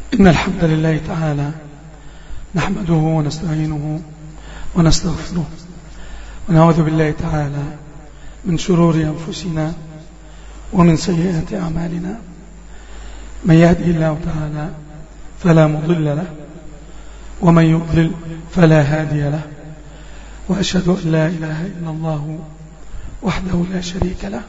إن الحمد لله تعالى نحمده ونستعينه ونستغفره ونعوذ بالله تعالى من شرور أنفسنا ومن سيئات أعمالنا من يهده الله تعالى فلا مضل له ومن يضلل فلا هادي له وأشهد أن لا إله إلا الله وحده لا شريك له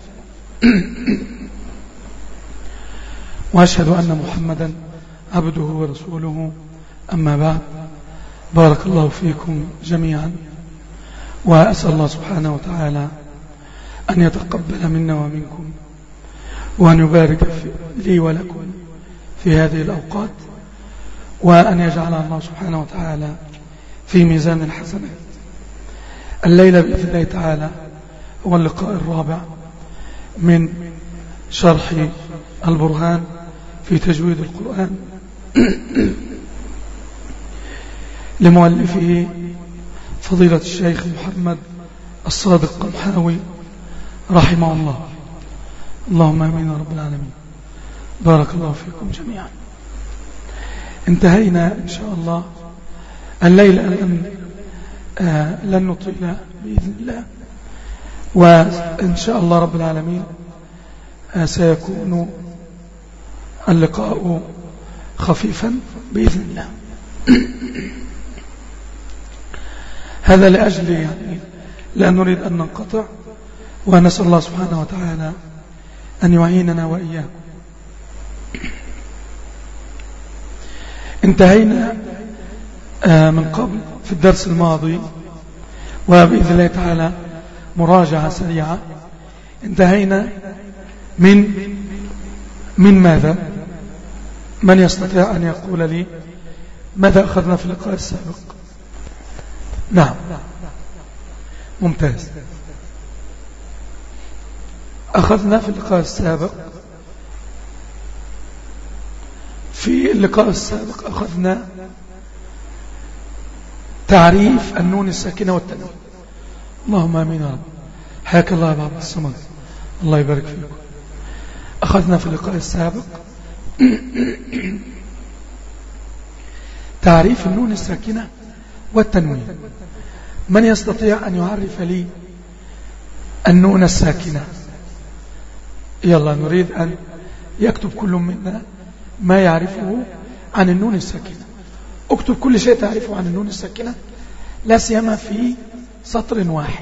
وأشهد أن محمدا عبده ورسوله أما بعد بارك الله فيكم جميعا وأسأل الله سبحانه وتعالى أن يتقبل منا ومنكم وأن يبارك لي ولكم في هذه الأوقات وأن يجعل الله سبحانه وتعالى في ميزان الحسنات الليلة بإذن الله تعالى هو اللقاء الرابع من شرح البرهان في تجويد القرآن لمؤلفه فضيلة الشيخ محمد الصادق قمحاوي رحمه الله اللهم امين يا رب العالمين بارك الله فيكم جميعا انتهينا ان شاء الله الليلة لن, آه لن نطيل بإذن الله وإن شاء الله رب العالمين آه سيكون اللقاء خفيفا بإذن الله هذا لأجل يعني لا نريد أن ننقطع ونسأل الله سبحانه وتعالى أن يعيننا وإياكم انتهينا من قبل في الدرس الماضي وبإذن الله تعالى مراجعة سريعة انتهينا من من ماذا من يستطيع أن يقول لي ماذا أخذنا في اللقاء السابق نعم ممتاز أخذنا في اللقاء السابق في اللقاء السابق أخذنا تعريف النون الساكنة والتنوين اللهم آمين يا رب حياك الله يا بابا الصمد الله يبارك فيكم أخذنا في اللقاء السابق تعريف النون الساكنة والتنوين من يستطيع أن يعرف لي النون الساكنة يلا نريد أن يكتب كل منا ما يعرفه عن النون الساكنة اكتب كل شيء تعرفه عن النون الساكنة لا سيما في سطر واحد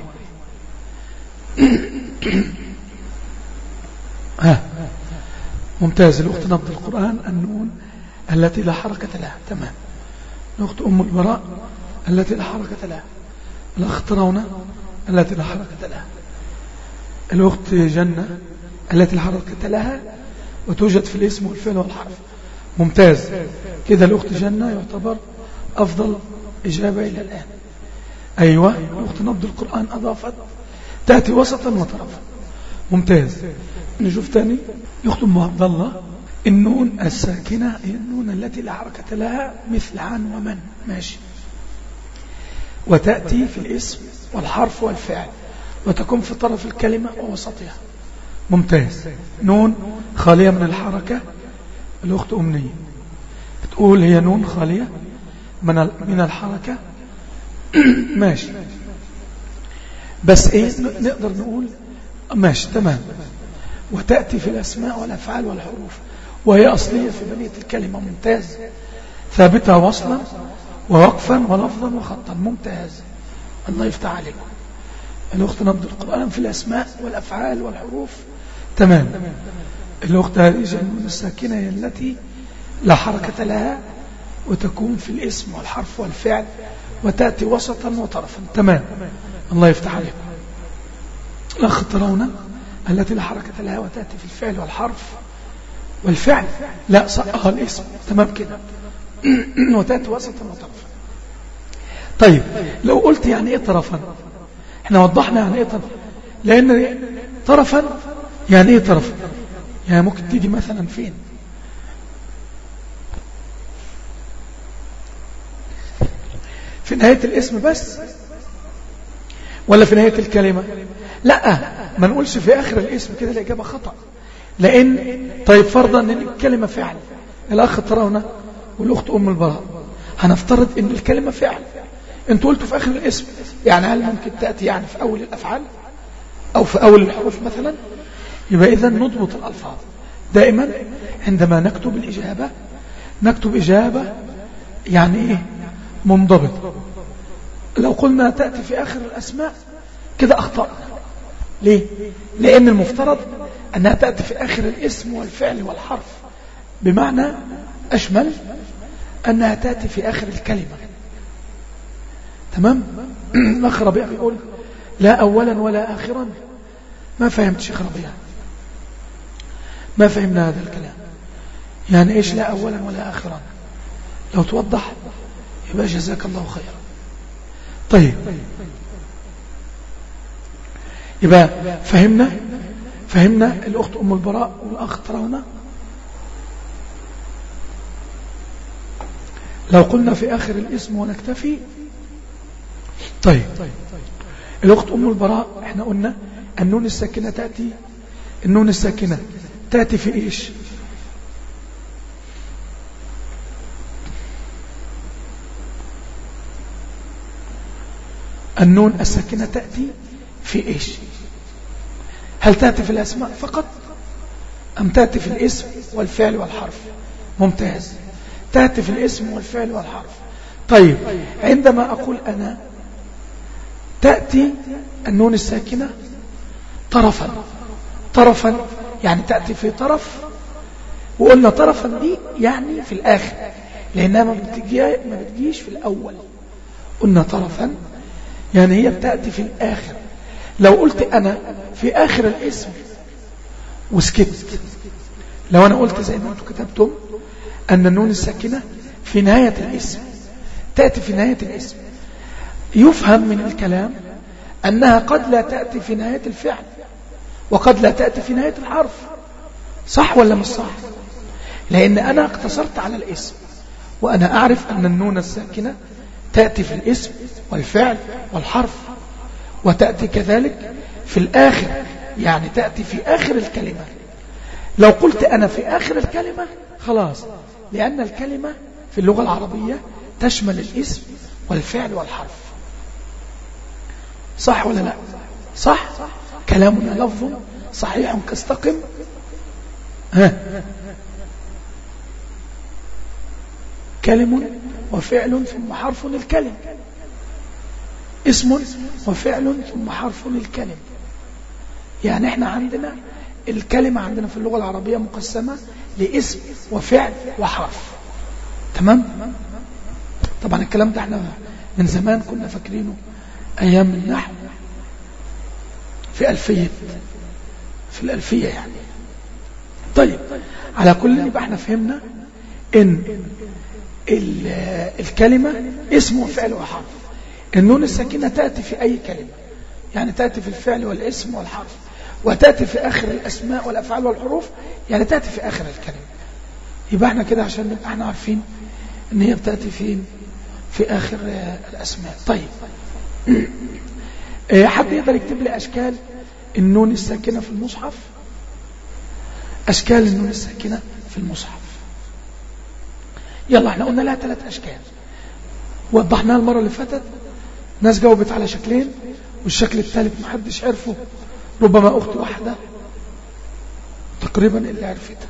ها ممتاز الأخت نبض القرآن النون التي لا حركة لها تمام الأخت أم البراء التي لا حركة لها الأخت ترون التي لا حركة لها الأخت جنة التي لا حركة لها وتوجد في الاسم والفعل والحرف ممتاز كده الأخت جنة يعتبر أفضل إجابة إلى الآن أيوة الأخت نبض القرآن أضافت تأتي وسطا وطرفا ممتاز نشوف تاني يختم عبد الله النون الساكنة هي النون التي لا حركة لها مثل عن ومن ماشي وتأتي في الاسم والحرف والفعل وتكون في طرف الكلمة ووسطها ممتاز نون خالية من الحركة الأخت أمنية بتقول هي نون خالية من من الحركة ماشي بس ايه نقدر نقول ماشي تمام وتأتي في الأسماء والأفعال والحروف وهي أصلية في بنية الكلمة ممتاز ثابتة وصلا ووقفا ولفظا وخطا ممتاز الله يفتح عليكم الأخت نبض القرآن في الأسماء والأفعال والحروف تمام الأخت هذه النون الساكنة هي التي لا حركة لها وتكون في الاسم والحرف والفعل وتأتي وسطا وطرفا تمام الله يفتح عليكم الأخ ترون التي لا حركة لها وتأتي في الفعل والحرف والفعل لا صقها الاسم تمام كده وتأتي وسطا وطرفا طيب لو قلت يعني ايه طرفا احنا وضحنا يعني ايه طرفا لان طرفا يعني ايه طرفا يعني ممكن تيجي مثلا فين في نهاية الاسم بس ولا في نهاية الكلمة لا ما نقولش في آخر الاسم كده الإجابة خطأ لأن طيب فرضا أن الكلمة فعل الأخ ترون والأخت أم البراء هنفترض ان الكلمة فعل انتوا قلتوا في آخر الاسم يعني هل ممكن تأتي يعني في أول الأفعال أو في أول الحروف مثلا يبقى إذا نضبط الألفاظ دائما عندما نكتب الإجابة نكتب إجابة يعني إيه منضبط لو قلنا تأتي في آخر الأسماء كده أخطأنا ليه لأن المفترض أنها تأتي في آخر الاسم والفعل والحرف بمعنى أشمل أنها تأتي في آخر الكلمة تمام الأخ ربيع بيقول لا أولا ولا آخرا ما فهمت شيخ ربيع ما فهمنا هذا الكلام يعني إيش لا أولا ولا آخرا لو توضح يبقى جزاك الله خيرا طيب يبقى فهمنا فهمنا الأخت أم البراء والأخ ترون لو قلنا في آخر الاسم ونكتفي طيب الأخت أم البراء احنا قلنا النون الساكنة تأتي النون الساكنة تأتي في إيش النون الساكنة تأتي في إيش هل تأتي في الأسماء فقط أم تأتي في الاسم والفعل والحرف ممتاز تأتي في الاسم والفعل والحرف طيب عندما أقول أنا تأتي النون الساكنة طرفا طرفا يعني تأتي في طرف وقلنا طرفا دي يعني في الآخر لأنها ما بتجيش في الأول قلنا طرفا يعني هي بتأتي في الآخر لو قلت أنا في آخر الاسم وسكت لو أنا قلت زي ما أنتم كتبتم أن النون الساكنة في نهاية الاسم تأتي في نهاية الاسم يفهم من الكلام أنها قد لا تأتي في نهاية الفعل وقد لا تأتي في نهاية الحرف صح ولا مش صح لأن أنا اقتصرت على الاسم وأنا أعرف أن النون الساكنة تأتي في الاسم والفعل والحرف وتأتي كذلك في الآخر يعني تأتي في آخر الكلمة لو قلت أنا في آخر الكلمة خلاص لأن الكلمة في اللغة العربية تشمل الاسم والفعل والحرف صح ولا لا صح كلامنا لفظ صحيح كاستقم ها كلم وفعل ثم حرف الكلم اسم وفعل ثم حرف الكلم يعني احنا عندنا الكلمة عندنا في اللغة العربية مقسمة لاسم وفعل وحرف تمام طبعا الكلام ده احنا من زمان كنا فاكرينه ايام النحو في ألفية في الألفية يعني طيب على كل يبقى احنا فهمنا ان الكلمة اسم وفعل وحرف النون الساكنة تأتي في أي كلمة يعني تأتي في الفعل والاسم والحرف وتأتي في آخر الأسماء والأفعال والحروف يعني تأتي في آخر الكلمة يبقى احنا كده عشان نبقى احنا عارفين ان هي بتأتي فين في آخر الأسماء طيب حد يقدر يكتب لي أشكال النون الساكنة في المصحف أشكال النون الساكنة في المصحف يلا احنا قلنا لها ثلاث أشكال وضحناها المرة اللي فاتت ناس جاوبت على شكلين والشكل الثالث محدش عرفه ربما أخت واحدة تقريبا اللي عرفتها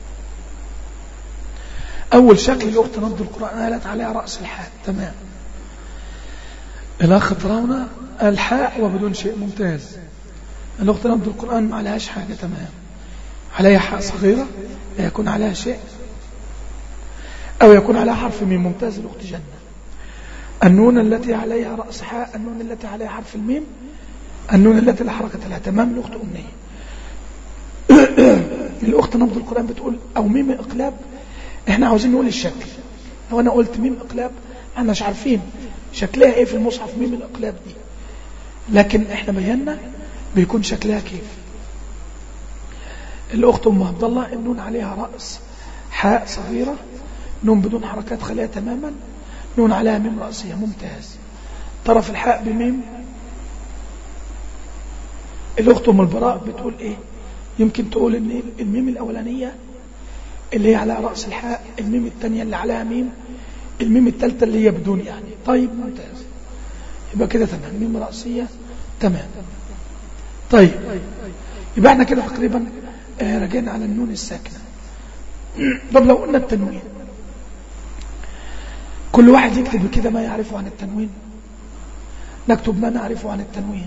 أول شكل الأخت نبض القرآن قالت عليها رأس الحاء تمام الأخ ترون الحاء وبدون شيء ممتاز الأخت نبض القرآن ما عليهاش حاجة تمام عليها حاء صغيرة لا يكون عليها شيء أو يكون عليها حرف ميم ممتاز الأخت جنة النون التي عليها رأس حاء النون التي عليها حرف الميم النون التي لا حركة لها تمام الأخت أمنية الأخت نبض القرآن بتقول أو ميم إقلاب احنا عاوزين نقول الشكل لو أنا قلت ميم إقلاب احنا مش عارفين شكلها ايه في المصحف ميم الإقلاب دي لكن احنا بينا بيكون شكلها كيف الأخت أم عبد الله النون عليها رأس حاء صغيرة نون بدون حركات خليها تماما نون عليها ميم رأسية ممتاز طرف الحاء بميم الأخت أم البراء بتقول إيه يمكن تقول إن الميم الأولانية اللي هي على رأس الحاء الميم الثانية اللي عليها ميم الميم الثالثة اللي هي بدون يعني طيب ممتاز يبقى كده تمام ميم رأسية تمام طيب يبقى احنا كده تقريبا آه، رجعنا على النون الساكنة طب لو قلنا التنوين كل واحد يكتب كده ما يعرفه عن التنوين نكتب ما نعرفه عن التنوين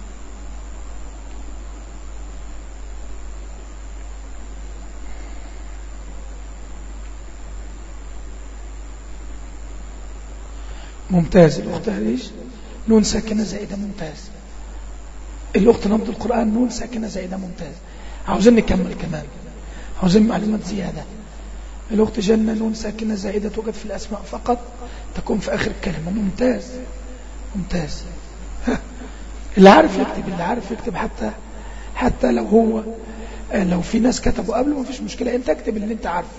ممتاز الأخت هريش نون ساكنة زائدة ممتاز الأخت نبض القرآن نون ساكنة زائدة ممتاز عاوزين نكمل كمان عاوزين معلومات زيادة الأخت جنة نون ساكنة زائدة توجد في الأسماء فقط تكون في آخر الكلمة ممتاز ممتاز اللي عارف يكتب اللي عارف يكتب حتى حتى لو هو لو في ناس كتبوا قبله ما فيش مشكلة انت اكتب اللي انت عارفه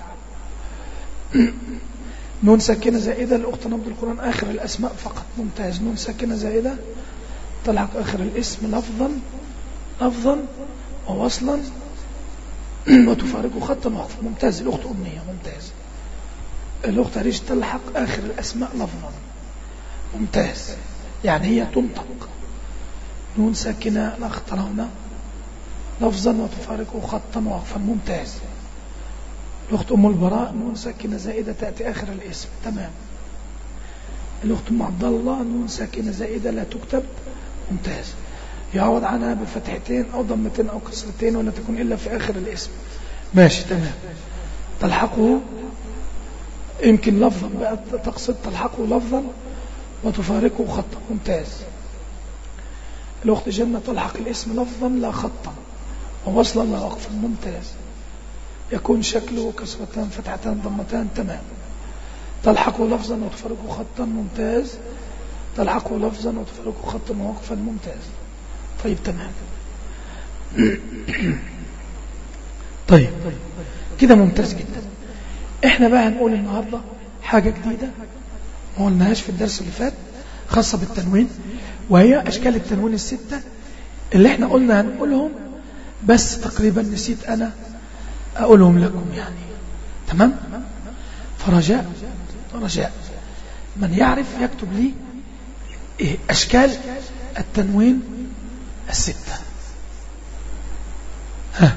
نون ساكنة زائدة الأخت نبض القرآن آخر الأسماء فقط ممتاز نون ساكنة زائدة طلع آخر الاسم لفظا لفظا ووصلا وتفارقه خطا وعطفا ممتاز الأخت أمنية ممتاز الأخت ريش تلحق آخر الأسماء لفظا ممتاز يعني هي تنطق نون ساكنة لا ترون لفظا وتفارقه خطا وعطفا ممتاز الأخت أم البراء نون ساكنة زائدة تأتي آخر الاسم تمام الأخت أم عبد الله نون ساكنة زائدة لا تكتب ممتاز يعوض عنها بفتحتين أو ضمتين أو كسرتين ولا تكون إلا في آخر الاسم ماشي تمام تلحقه يمكن لفظا بقى تقصد تلحقه لفظا وتفارقه خطا ممتاز الأخت جنة تلحق الاسم لفظا لا خطا ووصلا لا وقفا ممتاز يكون شكله كسرتان فتحتان ضمتان تمام تلحقه لفظا وتفرقه خطا ممتاز تلحقه لفظا وتفرقه خطا ووقفا ممتاز طيب تمام طيب كده ممتاز جدا احنا بقى هنقول النهاردة حاجة جديدة ما قلناهاش في الدرس اللي فات خاصة بالتنوين وهي أشكال التنوين الستة اللي احنا قلنا هنقولهم بس تقريبا نسيت أنا أقولهم لكم يعني تمام فرجاء رجاء من يعرف يكتب لي إيه أشكال التنوين الستة ها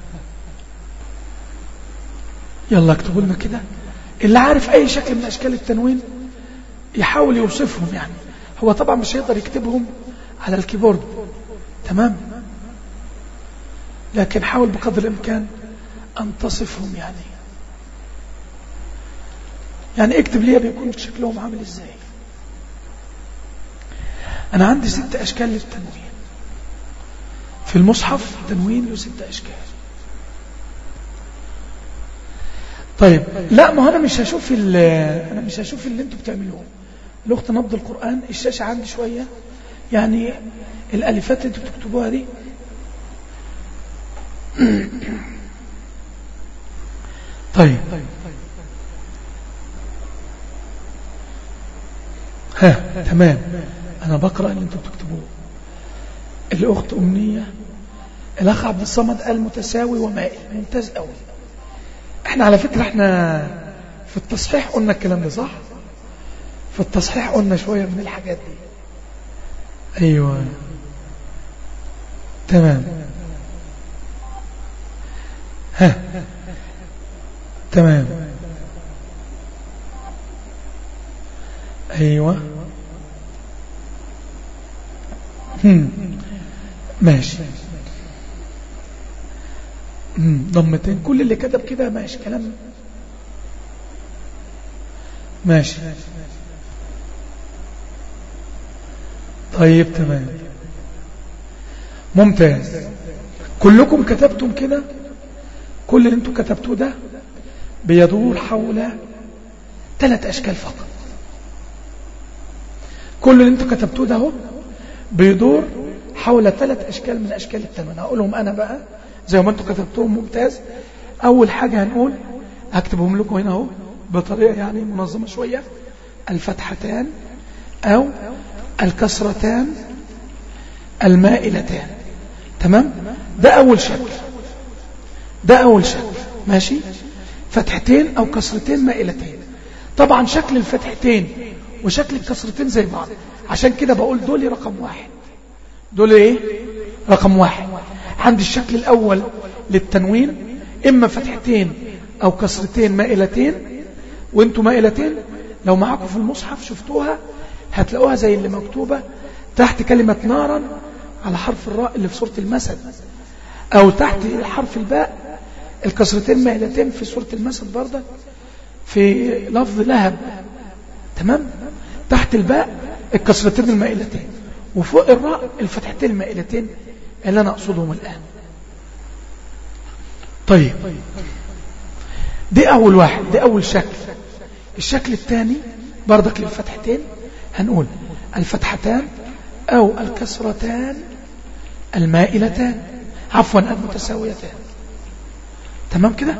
يلا اكتبوا لنا كده اللي عارف أي شكل من أشكال التنوين يحاول يوصفهم يعني هو طبعا مش هيقدر يكتبهم على الكيبورد تمام لكن حاول بقدر الإمكان أن تصفهم يعني يعني اكتب لي بيكون شكلهم عامل ازاي أنا عندي ست أشكال للتنوين في المصحف تنوين له ست أشكال طيب لا ما أنا مش هشوف أنا مش هشوف اللي أنتوا بتعملوه الأخت نبض القرآن الشاشة عندي شوية يعني الألفات اللي أنتوا بتكتبوها دي طيب ها تمام أنا بقرأ اللي أنتم بتكتبوه الأخت أمنية الأخ عبد الصمد قال متساوي ومائل ممتاز قوي احنا على فكرة احنا في التصحيح قلنا الكلام ده صح في التصحيح قلنا شوية من الحاجات دي أيوة تمام ها تمام أيوة هم. ماشي هم. ضمتين كل اللي كتب كده ماشي كلام ماشي طيب تمام ممتاز كلكم كتبتم كده كل اللي انتم كتبتوه ده بيدور حول ثلاث أشكال فقط كل اللي انتم كتبتوه ده هو بيدور حول ثلاث أشكال من أشكال التنوين هقولهم أنا بقى زي ما انتم كتبتوهم ممتاز أول حاجة هنقول هكتبهم لكم هنا اهو بطريقة يعني منظمة شوية الفتحتان أو الكسرتان المائلتان تمام ده أول شكل ده أول شكل ماشي فتحتين أو كسرتين مائلتين طبعا شكل الفتحتين وشكل الكسرتين زي بعض عشان كده بقول دول رقم واحد دول ايه رقم واحد عند الشكل الأول للتنوين إما فتحتين أو كسرتين مائلتين وانتوا مائلتين لو معاكم في المصحف شفتوها هتلاقوها زي اللي مكتوبة تحت كلمة نارا على حرف الراء اللي في سورة المسد أو تحت حرف الباء الكسرتين مائلتين في سورة المسد برضه في لفظ لهب تمام تحت الباء الكسرتين المائلتين وفوق الراء الفتحتين المائلتين اللي أنا أقصدهم الآن طيب دي أول واحد دي أول شكل الشكل الثاني بردك للفتحتين هنقول الفتحتان أو الكسرتان المائلتان عفوا المتساويتان تمام كده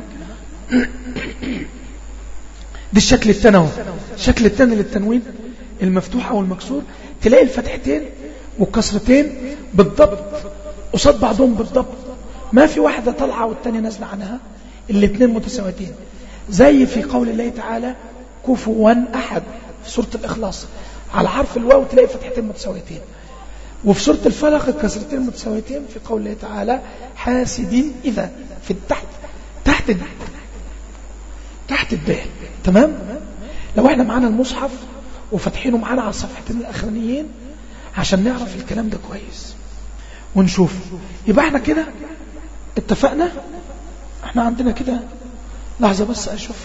دي الشكل الثانوي الشكل الثاني للتنوين المفتوح أو المكسور تلاقي الفتحتين والكسرتين بالضبط قصاد بعضهم بالضبط ما في واحدة طالعة والتانية نازلة عنها الاثنين متساويتين زي في قول الله تعالى كفوا أحد في سورة الإخلاص على حرف الواو تلاقي فتحتين متساويتين وفي سورة الفلق الكسرتين متساويتين في قول الله تعالى حاسدين إذا في التحت تحت الدال تحت الدال تمام لو احنا معانا المصحف وفاتحينه معانا على الصفحتين الأخرانيين عشان نعرف الكلام ده كويس ونشوف يبقى احنا كده اتفقنا احنا عندنا كده لحظة بس اشوف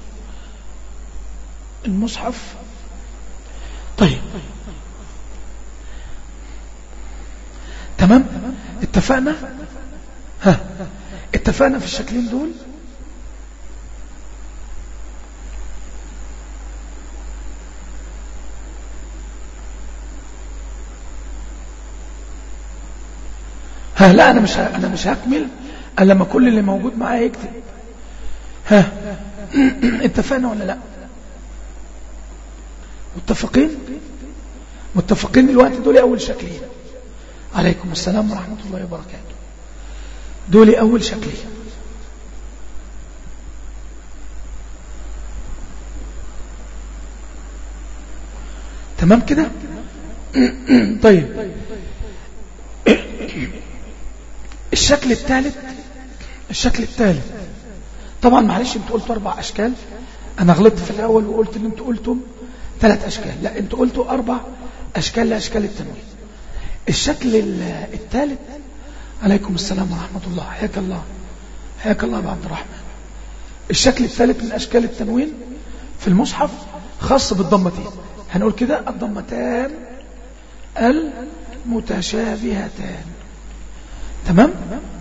المصحف طيب تمام اتفقنا ها اتفقنا في الشكلين دول ها لا انا مش ه... انا مش هكمل الا لما كل اللي موجود معايا يكتب ها اتفقنا ولا لا متفقين متفقين الوقت دول اول شكلين عليكم السلام ورحمة الله وبركاته دول اول شكلين تمام كده طيب الشكل الثالث الشكل الثالث طبعا معلش انتوا قلتوا اربع اشكال انا غلطت في الاول وقلت ان انتوا قلتم ثلاث اشكال لا انتوا قلتوا اربع اشكال لاشكال التنوين الشكل الثالث عليكم السلام ورحمة الله حياك الله حياك الله عبد الرحمن الشكل الثالث من اشكال التنوين في المصحف خاص بالضمتين هنقول كده الضمتان المتشابهتان تمام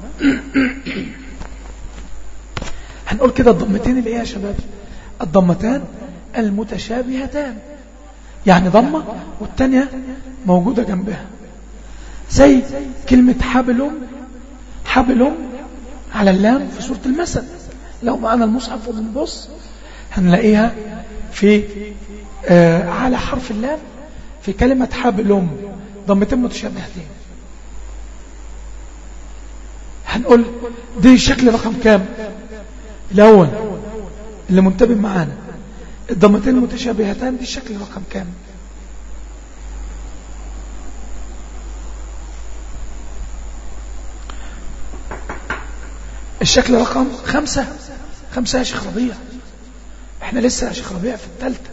هنقول كده الضمتين اللي ايه يا شباب الضمتان المتشابهتان يعني ضمة والتانية موجودة جنبها زي كلمة حبل حبل على اللام في سورة المثل لو معنا المصحف وبنبص هنلاقيها في آه على حرف اللام في كلمة حبل ضمتين متشابهتين هنقول دي شكل رقم كام الأول اللي منتبه معانا الضمتين المتشابهتان دي الشكل رقم كام الشكل رقم خمسة خمسة يا شيخ ربيع احنا لسه يا شيخ ربيع في الثالثة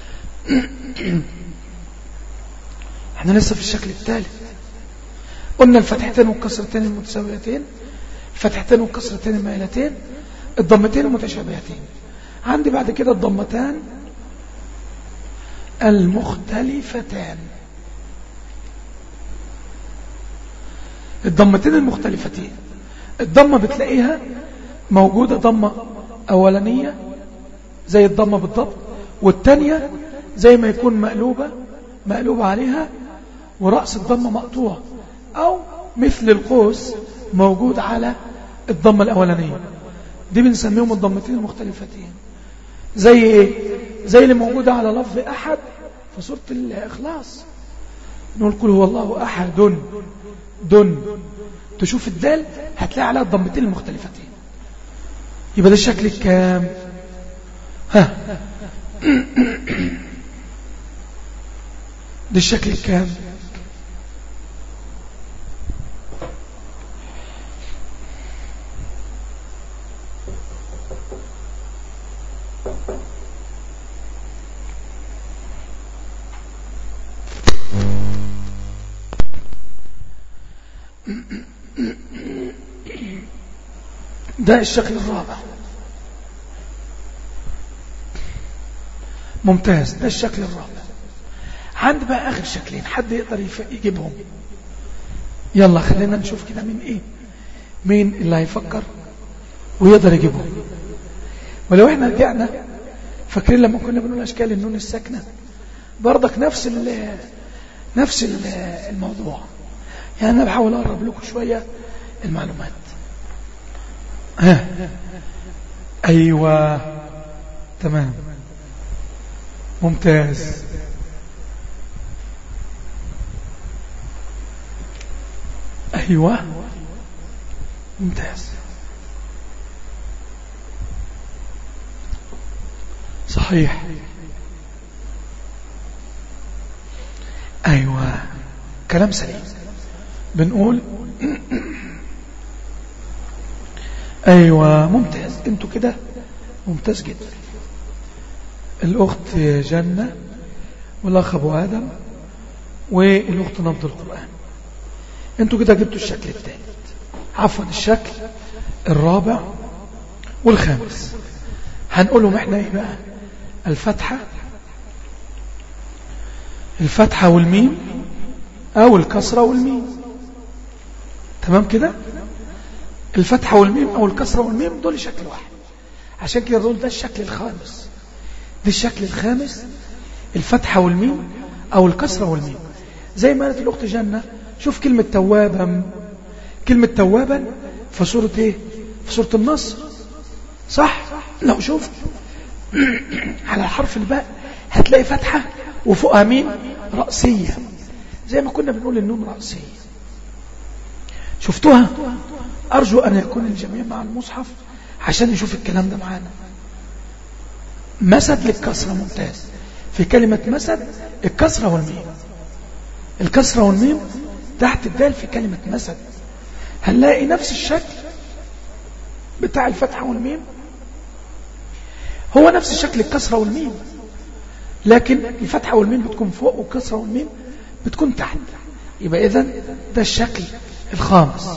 احنا لسه في الشكل الثالث قلنا الفتحتين والكسرتين المتساويتين الفتحتين والكسرتين المائلتين الضمتين المتشابهتين عندي بعد كده الضمتان المختلفتان الضمتين المختلفتين الضمة بتلاقيها موجودة ضمة أولانية زي الضمة بالضبط والتانية زي ما يكون مقلوبة مقلوبة عليها ورأس الضمة مقطوع أو مثل القوس موجود على الضمة الأولانية دي بنسميهم الضمتين المختلفتين زي ايه زي اللي موجودة على لفظ أحد في سورة الإخلاص نقول كل هو الله أحد دن دن تشوف الدال هتلاقي عليها الضمتين المختلفتين يبقى ده الشكل الكام ها ده الشكل الكام ده الشكل الرابع ممتاز ده الشكل الرابع عند بقى آخر شكلين حد يقدر يجيبهم يلا خلينا نشوف كده مين ايه مين اللي هيفكر ويقدر يجيبهم ولو احنا رجعنا فاكرين لما كنا بنقول اشكال النون الساكنه برضك نفس ال نفس ال الموضوع يعني انا بحاول اقرب لكم شويه المعلومات ها ايوه تمام ممتاز ايوه ممتاز صحيح ايوه كلام سليم بنقول ايوه ممتاز انتوا كده ممتاز جدا الاخت جنة والاخ ابو ادم والاخت نبض القرآن انتوا كده جبتوا الشكل الثالث عفوا الشكل الرابع والخامس هنقولهم احنا ايه بقى الفتحة الفتحة والميم او الكسرة والميم تمام كده الفتحة والميم او الكسرة والميم دول شكل واحد عشان كده دول ده الشكل الخامس ده الشكل الخامس الفتحة والميم او الكسرة والميم زي ما قالت الاخت جنة شوف كلمة توابا كلمة توابا في سورة ايه في سورة النصر صح لو شفت على الحرف الباء هتلاقي فتحة وفوقها ميم رأسية زي ما كنا بنقول النون رأسية شفتوها أرجو أن يكون الجميع مع المصحف عشان يشوف الكلام ده معانا مسد للكسرة ممتاز في كلمة مسد الكسرة والميم الكسرة والميم تحت الدال في كلمة مسد هنلاقي نفس الشكل بتاع الفتحة والميم هو نفس الشكل الكسرة والميم لكن الفتحة والميم بتكون فوق والكسرة والميم بتكون تحت يبقى إذن ده الشكل الخامس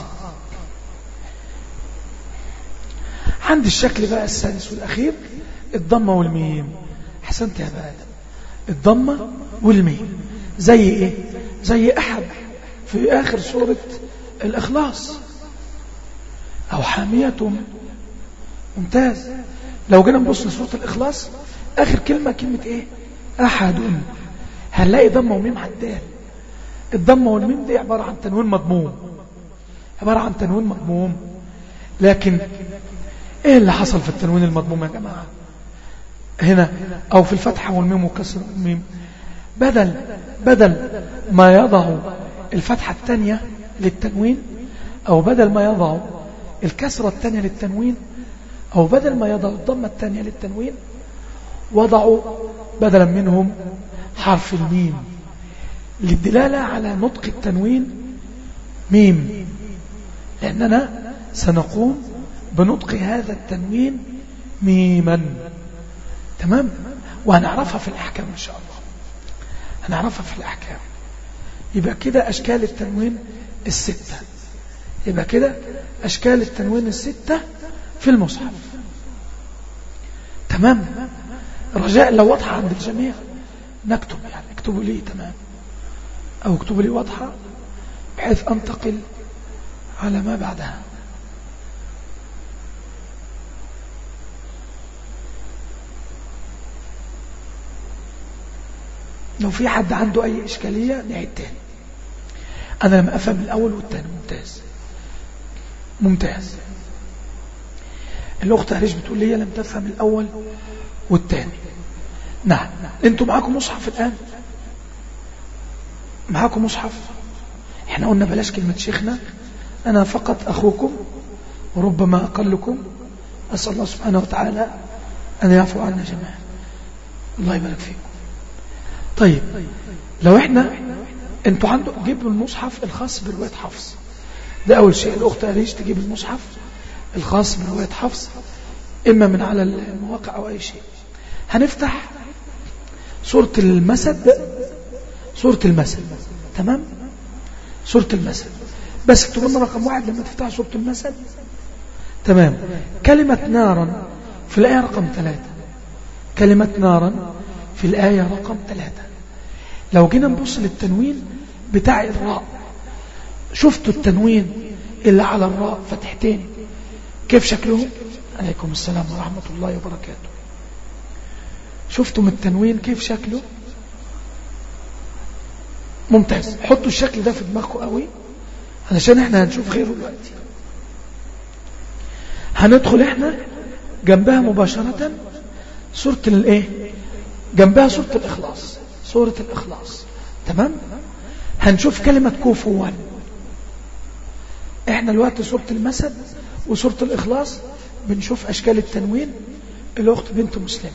عند الشكل بقى السادس والأخير الضمة والميم حسنت يا بقى الضمة والميم زي ايه زي احد في اخر سورة الاخلاص او حامية ممتاز لو جينا نبص لسورة الاخلاص اخر كلمة كلمة ايه احد هنلاقي ضمة وميم عدال الضمة والميم دي عبارة عن تنوين مضموم عبارة عن تنوين مضموم لكن ايه اللي حصل في التنوين المضموم يا جماعة هنا او في الفتحة والميم وكسر الميم بدل بدل ما يضع الفتحة الثانية للتنوين او بدل ما يضع الكسرة الثانية للتنوين او بدل ما يضع الضمة الثانية للتنوين وضعوا بدلا منهم حرف الميم للدلالة على نطق التنوين ميم لأننا سنقوم بنطق هذا التنوين ميما تمام وهنعرفها في الأحكام إن شاء الله هنعرفها في الأحكام يبقى كده أشكال التنوين الستة يبقى كده أشكال التنوين الستة في المصحف تمام رجاء لو واضحة عند الجميع نكتب يعني اكتبوا لي تمام أو اكتبوا لي واضحة بحيث أنتقل على ما بعدها لو في حد عنده أي إشكالية نعيد تاني أنا لم أفهم الأول والتاني ممتاز ممتاز الأخت هريش بتقول لي لم تفهم الأول والتاني نعم انتوا معاكم مصحف الآن معاكم مصحف احنا قلنا بلاش كلمة شيخنا أنا فقط أخوكم وربما أقلكم أسأل الله سبحانه وتعالى أن يعفو عنا جميعا الله يبارك فيكم طيب لو احنا انتوا عندكم جيبوا المصحف الخاص برواية حفص ده أول شيء الأخت أريش تجيب المصحف الخاص برواية حفص إما من على المواقع أو أي شيء هنفتح سورة المسد سورة المسد تمام سورة المسد بس اكتبوا لنا رقم واحد لما تفتح سورة المسد تمام كلمة نارا في الآية رقم ثلاثة كلمة نارا في الآية رقم ثلاثة لو جينا نبص للتنوين بتاع الراء شفتوا التنوين اللي على الراء فتحتين كيف شكلهم عليكم السلام ورحمة الله وبركاته شفتم التنوين كيف شكله ممتاز حطوا الشكل ده في دماغكم قوي علشان احنا هنشوف غيره دلوقتي هندخل احنا جنبها مباشرة سورة الايه جنبها سورة الاخلاص سورة الاخلاص تمام هنشوف كلمة كفوا احنا الوقت سورة المسد وسورة الاخلاص بنشوف اشكال التنوين الاخت بنت مسلمة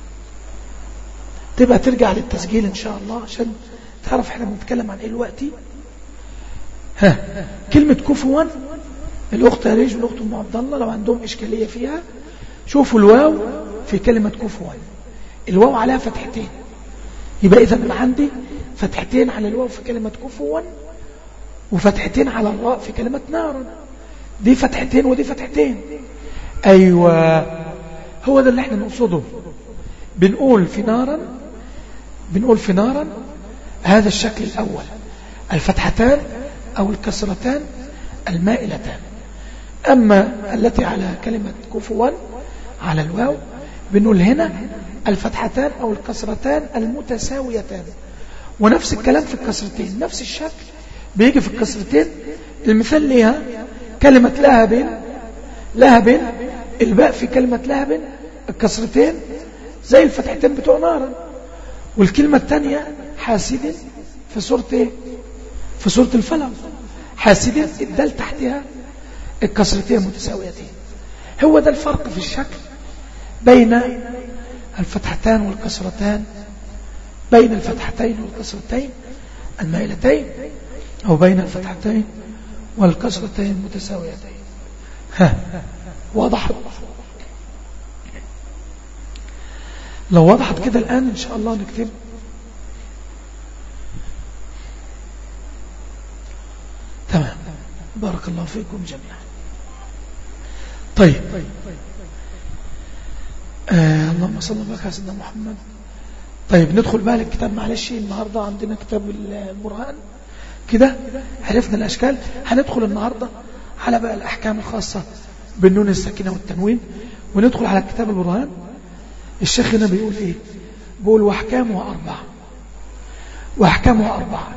تبقى ترجع للتسجيل ان شاء الله عشان تعرف احنا بنتكلم عن ايه دلوقتي ها كلمة كفوا الأخت ريج والأخت أم عبد الله لو عندهم إشكالية فيها شوفوا الواو في كلمة كفوا الواو عليها فتحتين يبقى إذا أنا عندي فتحتين على الواو في كلمة كفوا وفتحتين على الراء في كلمة نار دي فتحتين ودي فتحتين أيوة هو ده اللي احنا نقصده بنقول في نارا بنقول في نارا هذا الشكل الأول الفتحتان أو الكسرتان المائلتان أما التي على كلمة كفوا على الواو بنقول هنا الفتحتان أو الكسرتان المتساويتان ونفس الكلام في الكسرتين نفس الشكل بيجي في الكسرتين المثال ليها كلمة لهب لهب الباء في كلمة لهب الكسرتين زي الفتحتين بتوع نارا والكلمة الثانية حاسد في سورة ايه في سورة الفلق حاسدين الدال تحتها الكسرتين متساويتين هو ده الفرق في الشكل بين الفتحتان والكسرتان بين الفتحتين والكسرتين المائلتين أو بين الفتحتين والكسرتين المتساويتين ها وضحت لو وضحت كده الآن إن شاء الله نكتب تمام بارك الله فيكم جميعا طيب آه اللهم صل وبارك على سيدنا محمد طيب ندخل بقى للكتاب معلش النهاردة عندنا كتاب البرهان كده عرفنا الأشكال هندخل النهاردة على بقى الأحكام الخاصة بالنون الساكنة والتنوين وندخل على كتاب البرهان الشيخ هنا بيقول ايه بيقول واحكامها أربعة واحكامها أربعة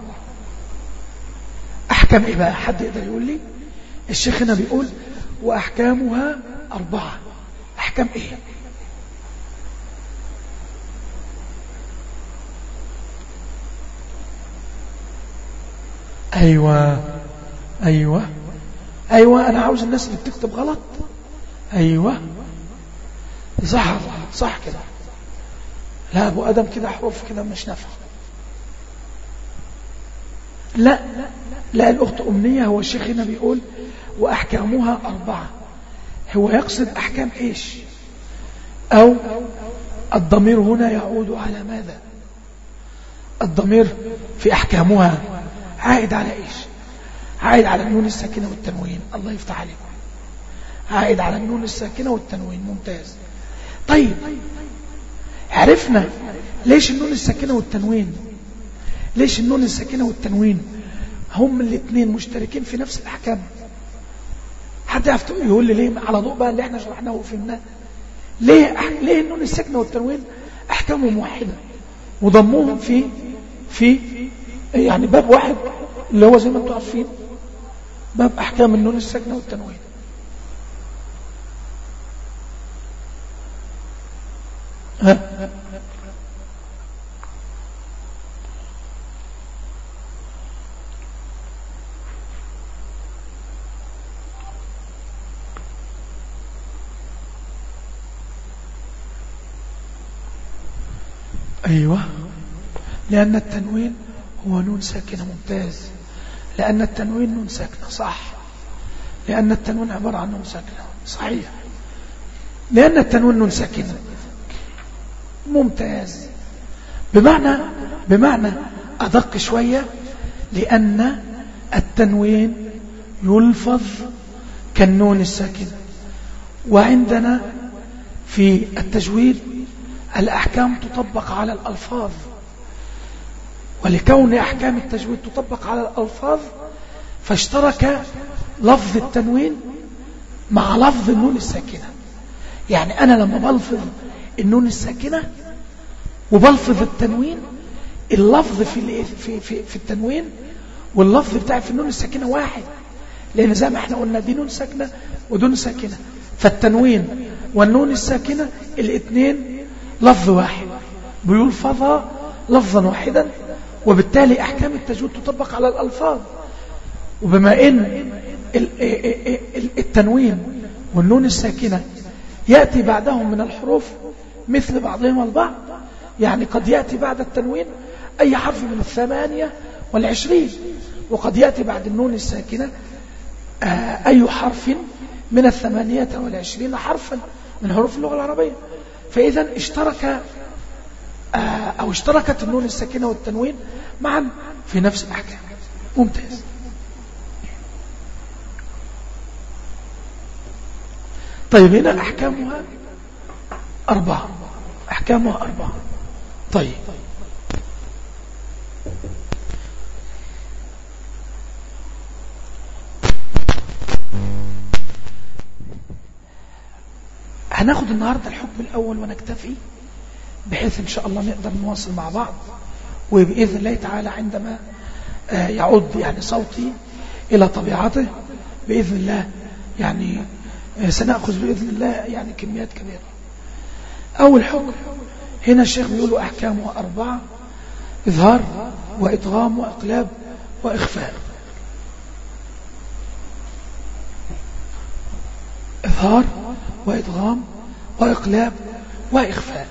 أحكام إيه بقى حد يقدر يقول لي الشيخ هنا بيقول وأحكامها أربعة أحكام إيه أيوة أيوة أيوة أنا عاوز الناس اللي بتكتب غلط أيوة صح صح كده لا أبو أدم كده حروف كده مش نافعه لا لا الأخت أمنية هو الشيخ هنا بيقول وأحكامها أربعة هو يقصد أحكام إيش أو الضمير هنا يعود على ماذا الضمير في أحكامها عائد على إيش عائد على النون الساكنة والتنوين الله يفتح عليكم عائد على النون الساكنة والتنوين ممتاز طيب عرفنا ليش النون الساكنة والتنوين ليش النون الساكنة والتنوين هم الاثنين مشتركين في نفس الأحكام حد يعرف يقول لي ليه على ضوء بقى اللي احنا شرحناه وفهمناه ليه ليه النون الساكنة والتنوين أحكامهم واحدة وضموهم في في يعني باب واحد اللي هو زي ما انتم عارفين باب أحكام النون الساكنة والتنوين ها أيوة لأن التنوين هو نون ساكنة ممتاز لأن التنوين نون ساكنة صح لأن التنوين عبارة عن نون ساكنة صحيح لأن التنوين نون ساكنة ممتاز بمعنى بمعنى أدق شوية لأن التنوين يلفظ كالنون الساكنة وعندنا في التجويد الأحكام تطبق على الألفاظ ولكون أحكام التجويد تطبق على الألفاظ فاشترك لفظ التنوين مع لفظ النون الساكنة يعني أنا لما بلفظ النون الساكنة وبلفظ التنوين اللفظ في, في, في, في التنوين واللفظ بتاعي في النون الساكنة واحد لأن زي ما احنا قلنا دي نون ساكنة ودون ساكنة فالتنوين والنون الساكنة الاثنين لفظ واحد بيلفظها لفظا واحدا وبالتالي أحكام التجويد تطبق على الألفاظ وبما إن التنوين والنون الساكنة يأتي بعدهم من الحروف مثل بعضهم البعض يعني قد يأتي بعد التنوين أي حرف من الثمانية والعشرين وقد يأتي بعد النون الساكنة أي حرف من الثمانية والعشرين حرفا من حروف اللغة العربية فإذا اشترك أو اشتركت النون الساكنة والتنوين معا في نفس الأحكام ممتاز طيب هنا أحكامها أربعة أحكامها أربعة طيب هناخد النهاردة الحكم الأول ونكتفي بحيث إن شاء الله نقدر نواصل مع بعض وبإذن الله تعالى عندما يعود يعني صوتي إلى طبيعته بإذن الله يعني سنأخذ بإذن الله يعني كميات كبيرة أول حكم هنا الشيخ بيقول أحكامه أربعة إظهار وإطغام وإقلاب وإخفاء إظهار وإدغام وإقلاب وإخفاء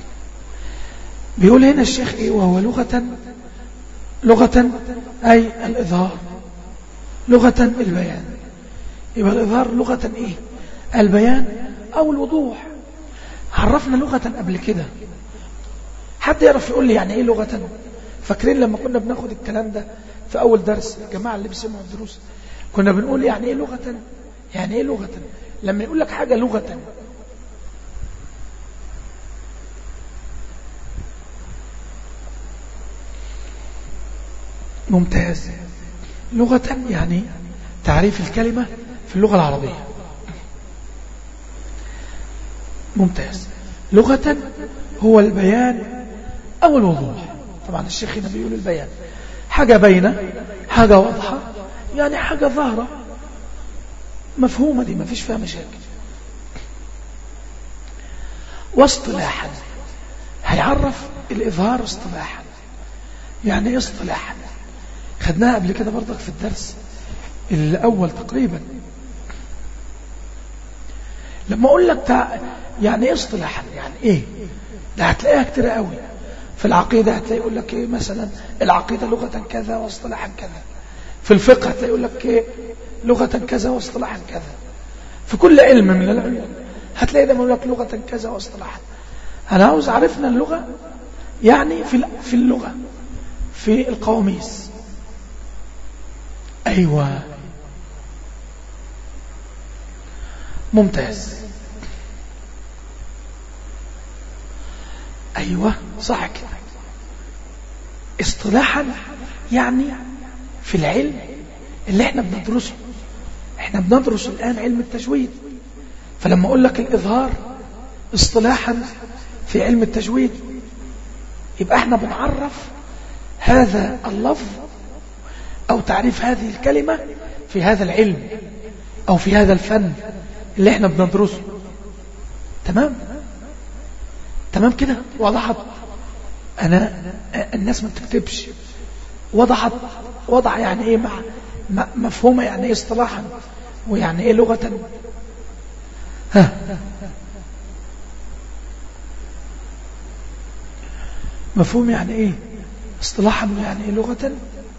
بيقول هنا الشيخ إيه وهو لغة لغة أي الإظهار لغة البيان يبقى الإظهار لغة إيه البيان أو الوضوح عرفنا لغة قبل كده حد يعرف يقول لي يعني إيه لغة فاكرين لما كنا بناخد الكلام ده في أول درس الجماعة اللي بيسمعوا الدروس كنا بنقول يعني إيه لغة يعني إيه لغة لما يقول لك حاجة لغة ممتاز لغة يعني تعريف الكلمة في اللغة العربية ممتاز لغة هو البيان أو الوضوح طبعا الشيخ هنا بيقول البيان حاجة بينة حاجة واضحة يعني حاجة ظاهرة مفهومة دي ما فيش فيها مشاكل واصطلاحا هيعرف الإظهار اصطلاحا يعني ايه اصطلاحا خدناها قبل كده برضك في الدرس الأول تقريبا لما أقول لك تع... يعني ايه اصطلاحا يعني ايه ده هتلاقيها كتير قوي في العقيدة هتلاقي يقول لك ايه مثلا العقيدة لغة كذا واصطلاحا كذا في الفقه هتلاقي يقول لك ايه لغة كذا واصطلاحا كذا في كل علم من العلوم هتلاقي ده يقول لك لغة كذا واصطلاحا أنا عاوز عرفنا اللغة يعني في في اللغة في القواميس أيوة ممتاز أيوة صح كده اصطلاحا يعني في العلم اللي احنا بندرسه احنا بندرس الآن علم التجويد فلما أقول لك الإظهار اصطلاحا في علم التجويد يبقى احنا بنعرف هذا اللفظ أو تعريف هذه الكلمة في هذا العلم أو في هذا الفن اللي احنا بندرسه تمام تمام كده وضحت أنا الناس ما بتكتبش وضحت وضع يعني ايه مع مفهومة يعني ايه اصطلاحا ويعني ايه لغة ها مفهوم يعني ايه اصطلاحا يعني ايه لغة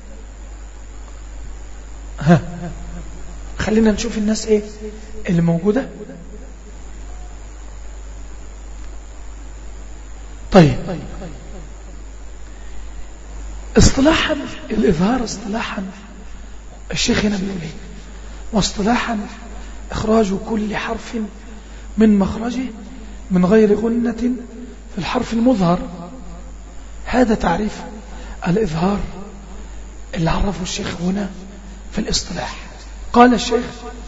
ها خلينا نشوف الناس ايه اللي موجودة طيب اصطلاحا الإظهار اصطلاحا الشيخ هنا بيقول ايه واصطلاحا إخراج كل حرف من مخرجه من غير غنة في الحرف المظهر هذا تعريف الإظهار اللي عرفه الشيخ هنا في الاصطلاح قال الشيخ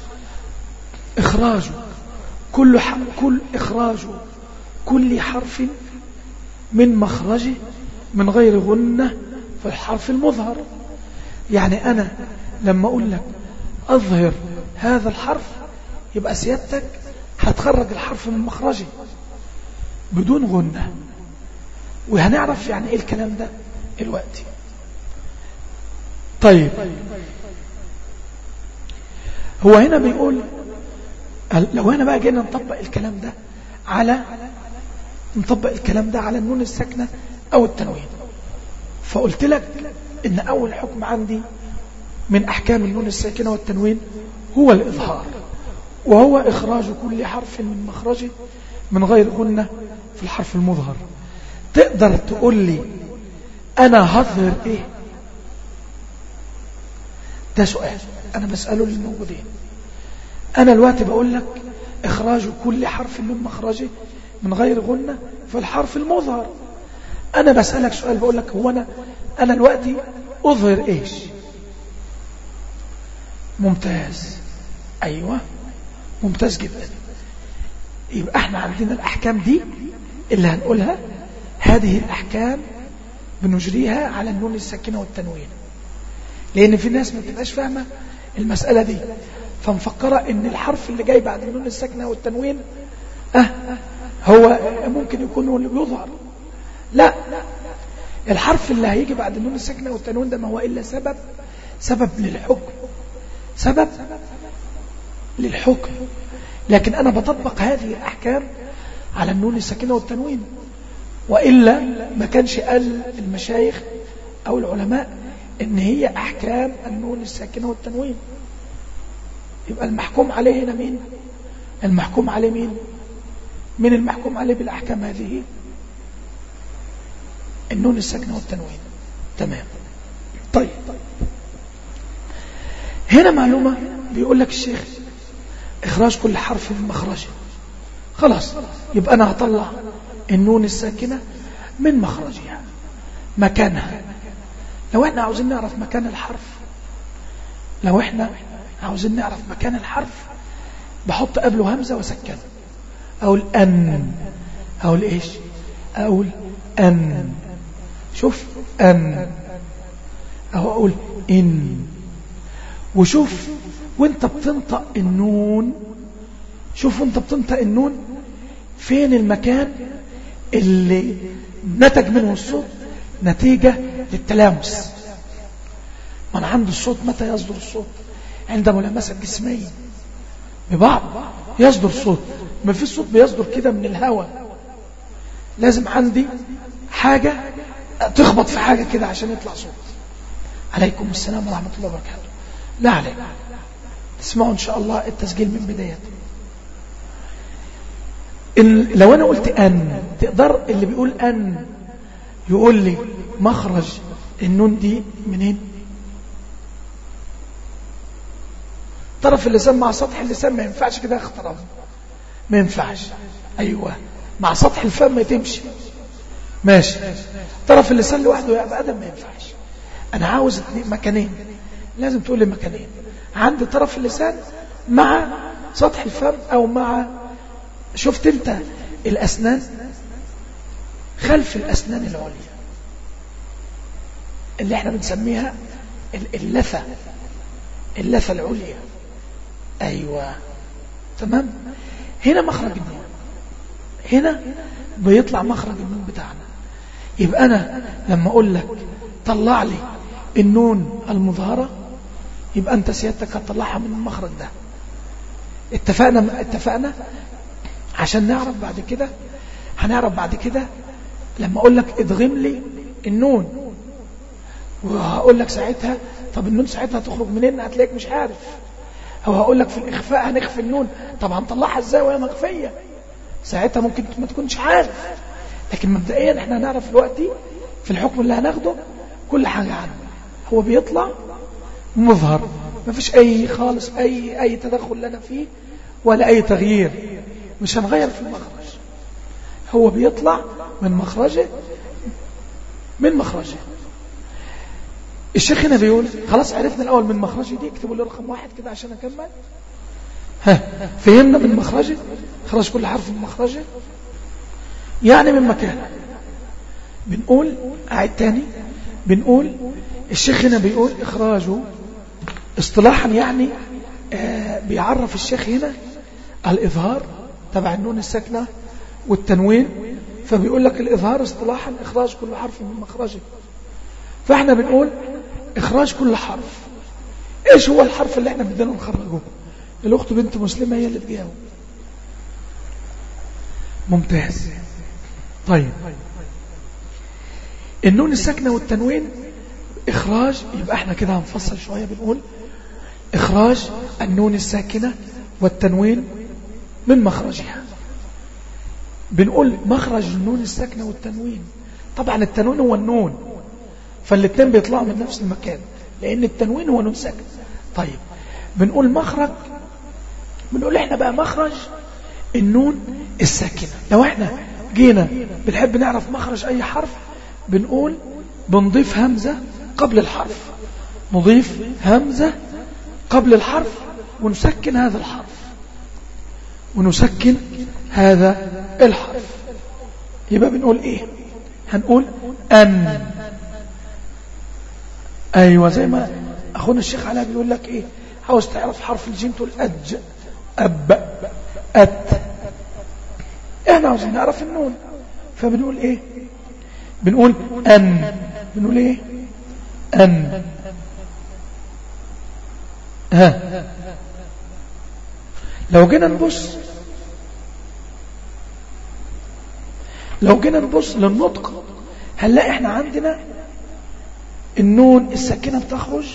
إخراج كل, كل إخراج كل حرف من مخرجه من غير غنة في الحرف المظهر يعني أنا لما أقول لك أظهر هذا الحرف يبقى سيادتك هتخرج الحرف من مخرجه بدون غنة وهنعرف يعني ايه الكلام ده الوقت طيب هو هنا بيقول لو هنا بقى جينا نطبق الكلام ده على نطبق الكلام ده على النون الساكنة او التنوين فقلت لك ان اول حكم عندي من احكام النون الساكنة والتنوين هو الاظهار وهو اخراج كل حرف من مخرجه من غير غنة في الحرف المظهر تقدر تقول لي أنا هظهر إيه ده سؤال أنا بسأله للموجودين أنا الوقت بقول لك إخراج كل حرف من مخرجه من غير غنة في الحرف المظهر أنا بسألك سؤال بقول لك هو أنا أنا الوقت أظهر إيش ممتاز أيوة ممتاز جدا يبقى احنا عندنا الأحكام دي اللي هنقولها هذه الأحكام بنجريها على النون الساكنة والتنوين لأن في ناس ما بتبقاش فاهمة المسألة دي فمفكرة ان الحرف اللي جاي بعد النون الساكنة والتنوين اه هو ممكن يكون هو اللي بيظهر لا الحرف اللي هيجي بعد النون الساكنة والتنوين ده ما هو إلا سبب سبب للحكم سبب للحكم لكن أنا بطبق هذه الأحكام على النون الساكنة والتنوين وإلا ما كانش قال المشايخ أو العلماء إن هي أحكام النون الساكنة والتنوين يبقى المحكوم عليه هنا مين المحكوم عليه مين من المحكوم عليه بالأحكام هذه النون الساكنة والتنوين تمام طيب هنا معلومة بيقول لك الشيخ إخراج كل حرف من مخرجه خلاص يبقى أنا هطلع النون الساكنة من مخرجها مكانها لو احنا عاوزين نعرف مكان الحرف لو احنا عاوزين نعرف مكان الحرف بحط قبله همزة وسكنه أقول أن أقول إيش أقول أن شوف أن أو أقول إن وشوف وانت بتنطق النون شوف وانت بتنطق النون فين المكان اللي نتج منه الصوت نتيجة للتلامس من عند الصوت متى يصدر الصوت عند ملامسة جسمين ببعض يصدر صوت ما في صوت بيصدر كده من الهواء لازم عندي حاجة تخبط في حاجة كده عشان يطلع صوت عليكم السلام ورحمة الله وبركاته لا عليك تسمعوا إن شاء الله التسجيل من بدايته إن لو أنا قلت أن تقدر اللي بيقول أن يقول لي مخرج النون دي منين طرف اللسان مع سطح اللسان ما ينفعش كده اخترام ما ينفعش أيوة مع سطح الفم ما تمشي ماشي طرف اللسان لوحده يا ادم ما ينفعش انا عاوز مكانين لازم تقول لي مكانين عند طرف اللسان مع سطح الفم او مع شفت انت الاسنان خلف الاسنان العليا اللي احنا بنسميها اللثة اللثة العليا ايوه تمام هنا مخرج النون هنا بيطلع مخرج النون بتاعنا يبقى أنا لما أقول لك طلع لي النون المظهرة يبقى أنت سيادتك هتطلعها من المخرج ده اتفقنا اتفقنا عشان نعرف بعد كده هنعرف بعد كده لما اقول لك ادغم لي النون وهقول لك ساعتها طب النون ساعتها تخرج منين هتلاقيك مش عارف او هقول لك في الاخفاء هنخفي النون طب هنطلعها ازاي وهي مخفيه ساعتها ممكن ما تكونش عارف لكن مبدئيا احنا هنعرف دلوقتي في الحكم اللي هناخده كل حاجه عنه هو بيطلع مظهر ما فيش اي خالص اي اي تدخل لنا فيه ولا اي تغيير مش هنغير في المخرج هو بيطلع من مخرجه من مخرجه الشيخ هنا بيقول خلاص عرفنا الأول من مخرجه دي اكتبوا لي رقم واحد كده عشان أكمل ها فهمنا من مخرجه خرج كل حرف من مخرجه يعني من مكانه بنقول أعيد تاني بنقول الشيخ هنا بيقول إخراجه اصطلاحا يعني آه بيعرف الشيخ هنا الإظهار تبع النون الساكنة والتنوين فبيقول لك الإظهار اصطلاحا إخراج كل حرف من مخرجه فاحنا بنقول إخراج كل حرف إيش هو الحرف اللي احنا بدنا نخرجه الأخت بنت مسلمة هي اللي تجاوب ممتاز طيب النون الساكنة والتنوين إخراج يبقى احنا كده هنفصل شوية بنقول إخراج النون الساكنة والتنوين من مخرجها بنقول مخرج النون الساكنة والتنوين طبعا التنوين هو النون فالاثنين بيطلعوا من نفس المكان لأن التنوين هو نون ساكن طيب بنقول مخرج بنقول احنا بقى مخرج النون الساكنة لو احنا جينا بنحب نعرف مخرج أي حرف بنقول بنضيف همزة قبل الحرف نضيف همزة قبل الحرف ونسكن هذا الحرف ونسكن هذا الحرف يبقى بنقول ايه هنقول أن أيوة زي ما أخونا الشيخ علاء بيقول لك إيه عاوز تعرف حرف الجيم تقول أج أب أت إحنا عاوزين نعرف النون فبنقول إيه بنقول أن بنقول إيه أن ها لو جينا نبص لو جينا نبص للنطق هنلاقي احنا عندنا النون الساكنة بتخرج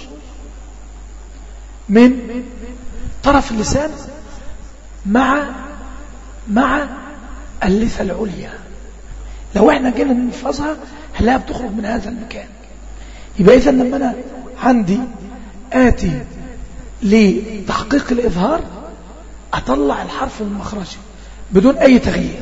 من طرف اللسان مع مع اللثة العليا لو احنا جينا ننفذها هنلاقيها بتخرج من هذا المكان يبقى إذا لما أنا عندي آتي لتحقيق الإظهار أطلع الحرف من مخرجه بدون أي تغيير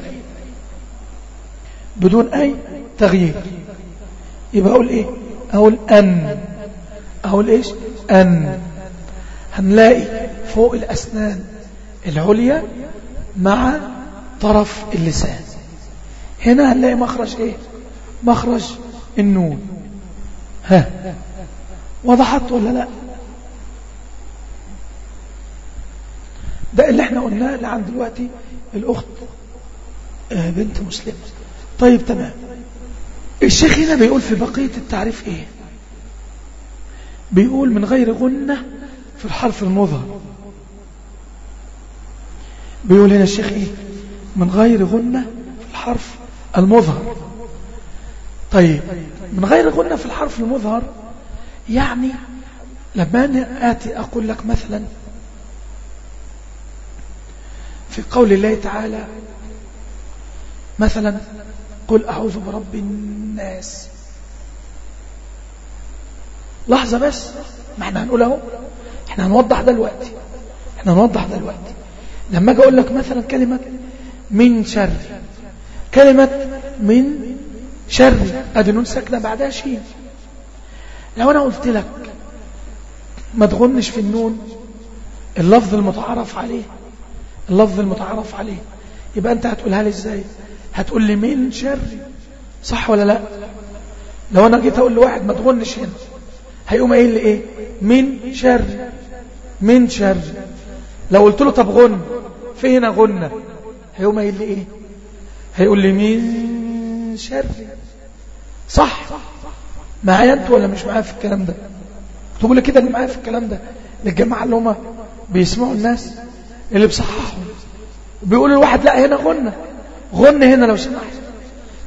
بدون أي تغيير يبقى أقول إيه أقول أن أقول إيش أن هنلاقي فوق الأسنان العليا مع طرف اللسان هنا هنلاقي مخرج إيه مخرج النون ها وضحت ولا لا ده اللي احنا قلناه لعند دلوقتي الأخت بنت مسلمة طيب تمام الشيخ هنا بيقول في بقية التعريف ايه بيقول من غير غنة في الحرف المظهر بيقول هنا الشيخ ايه من غير غنة في الحرف المظهر طيب من غير غنة في الحرف المظهر يعني لما أنا آتي أقول لك مثلا في قول الله تعالى مثلا قل أعوذ برب الناس لحظة بس ما احنا هنقول اهو احنا هنوضح ده دلوقتي احنا هنوضح ده دلوقتي لما اجي اقول لك مثلا كلمة من شر كلمة من شر ادي نون ساكنة بعدها شين لو انا قلت لك ما تغنش في النون اللفظ المتعارف عليه اللفظ المتعارف عليه يبقى انت هتقولها لي ازاي هتقول لي من شر صح ولا لا لو انا جيت اقول لواحد ما تغنش هنا هيقوم قايل لي ايه من شر من شر لو قلت له طب غن في هنا غنة هيقوم قايل لي ايه هيقول لي من شر صح معايا انت ولا مش معايا في الكلام ده تقول لي كده اللي معايا في الكلام ده للجماعه اللي هم بيسمعوا الناس اللي بصححهم بيقول الواحد لا هنا غنة غن هنا لو سمحت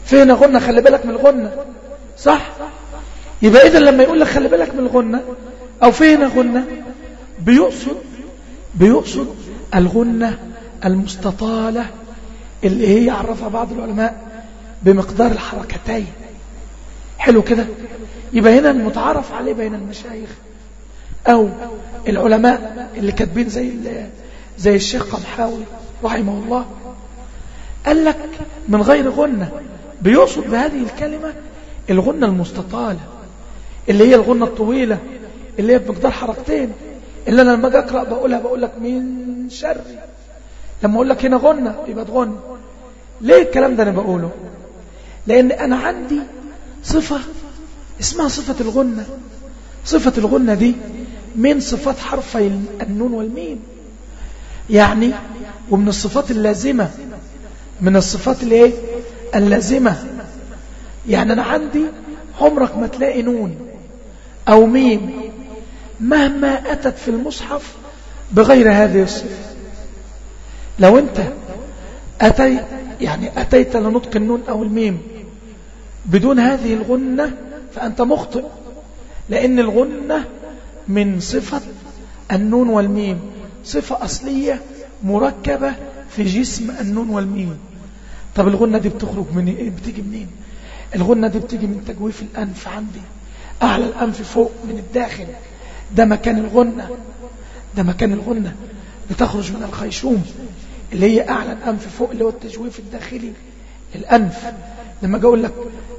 في هنا غنة خلي بالك من الغنة صح يبقى إذا لما يقول لك خلي بالك من الغنة أو في هنا غنة بيقصد بيقصد الغنة المستطالة اللي هي يعرفها بعض العلماء بمقدار الحركتين حلو كده يبقى هنا المتعارف عليه بين المشايخ أو العلماء اللي كاتبين زي زي الشيخ قمحاوي رحمه الله قال لك من غير غنة بيقصد بهذه الكلمة الغنة المستطالة اللي هي الغنة الطويلة اللي هي بمقدار حركتين اللي أنا لما أجي أقرأ بقولها بقول لك من شر لما أقول لك هنا غنة يبقى تغن ليه الكلام ده أنا بقوله لأن أنا عندي صفة اسمها صفة الغنة صفة الغنة دي من صفات حرفي النون والميم يعني ومن الصفات اللازمة من الصفات الايه اللازمة يعني أنا عندي عمرك ما تلاقي نون أو ميم مهما أتت في المصحف بغير هذه الصفة لو أنت أتيت يعني أتيت لنطق النون أو الميم بدون هذه الغنة فأنت مخطئ لأن الغنة من صفة النون والميم صفة أصلية مركبة في جسم النون والميم طب الغنة دي بتخرج من إيه بتيجي منين الغنة دي بتيجي من تجويف الأنف عندي أعلى الأنف فوق من الداخل ده مكان الغنة ده مكان الغنة بتخرج من الخيشوم اللي هي أعلى الأنف فوق اللي هو التجويف الداخلي للأنف لما أجي أقول لك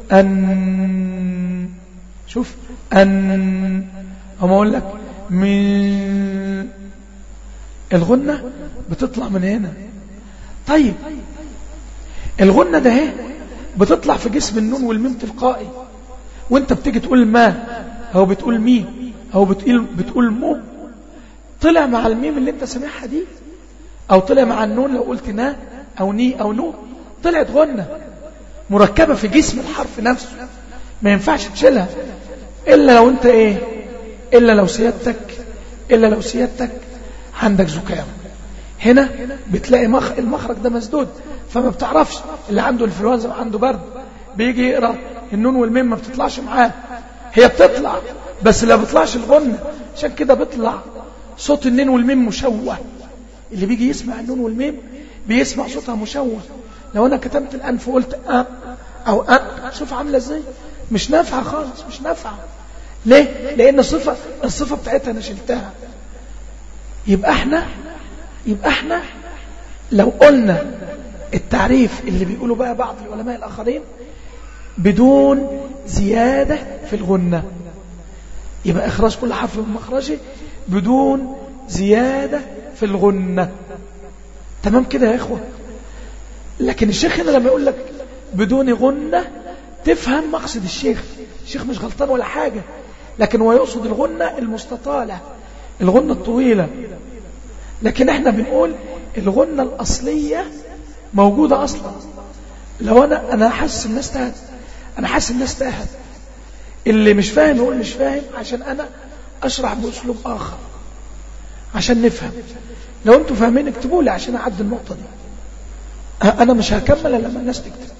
أن شوف أن أما أقول لك من الغنة بتطلع من هنا طيب الغنة ده اهي بتطلع في جسم النون والميم تلقائي وانت بتيجي تقول ما او بتقول مي او بتقول, بتقول مو طلع مع الميم اللي انت سامعها دي او طلع مع النون لو قلت نا او ني او نو طلعت غنة مركبة في جسم الحرف نفسه ما ينفعش تشيلها إلا لو أنت إيه إلا لو سيادتك إلا لو سيادتك عندك زكام هنا بتلاقي مخ... المخرج ده مسدود فما بتعرفش اللي عنده الفلونزا وعنده برد بيجي يقرا النون والميم ما بتطلعش معاه هي بتطلع بس لا بتطلعش الغنة عشان كده بيطلع صوت النين والميم مشوه اللي بيجي يسمع النون والميم بيسمع صوتها مشوه لو انا كتمت الانف وقلت أ او أ شوف عامله ازاي مش نافعه خالص مش نافعه ليه لان الصفه الصفه بتاعتها انا شلتها يبقى احنا يبقى احنا لو قلنا التعريف اللي بيقولوا بقى بعض العلماء الاخرين بدون زياده في الغنه يبقى اخراج كل حرف من مخرجه بدون زياده في الغنه تمام كده يا اخوه لكن الشيخ هنا لما يقول لك بدون غنة تفهم مقصد الشيخ الشيخ مش غلطان ولا حاجة لكن هو يقصد الغنة المستطالة الغنة الطويلة لكن احنا بنقول الغنة الأصلية موجودة أصلا لو أنا أنا حاسس الناس تهت أنا حاسس الناس تهت اللي مش فاهم يقول مش فاهم عشان أنا أشرح بأسلوب آخر عشان نفهم لو أنتوا فاهمين اكتبوا لي عشان أعدي النقطة دي أنا مش هكمل إلا لما الناس تكتب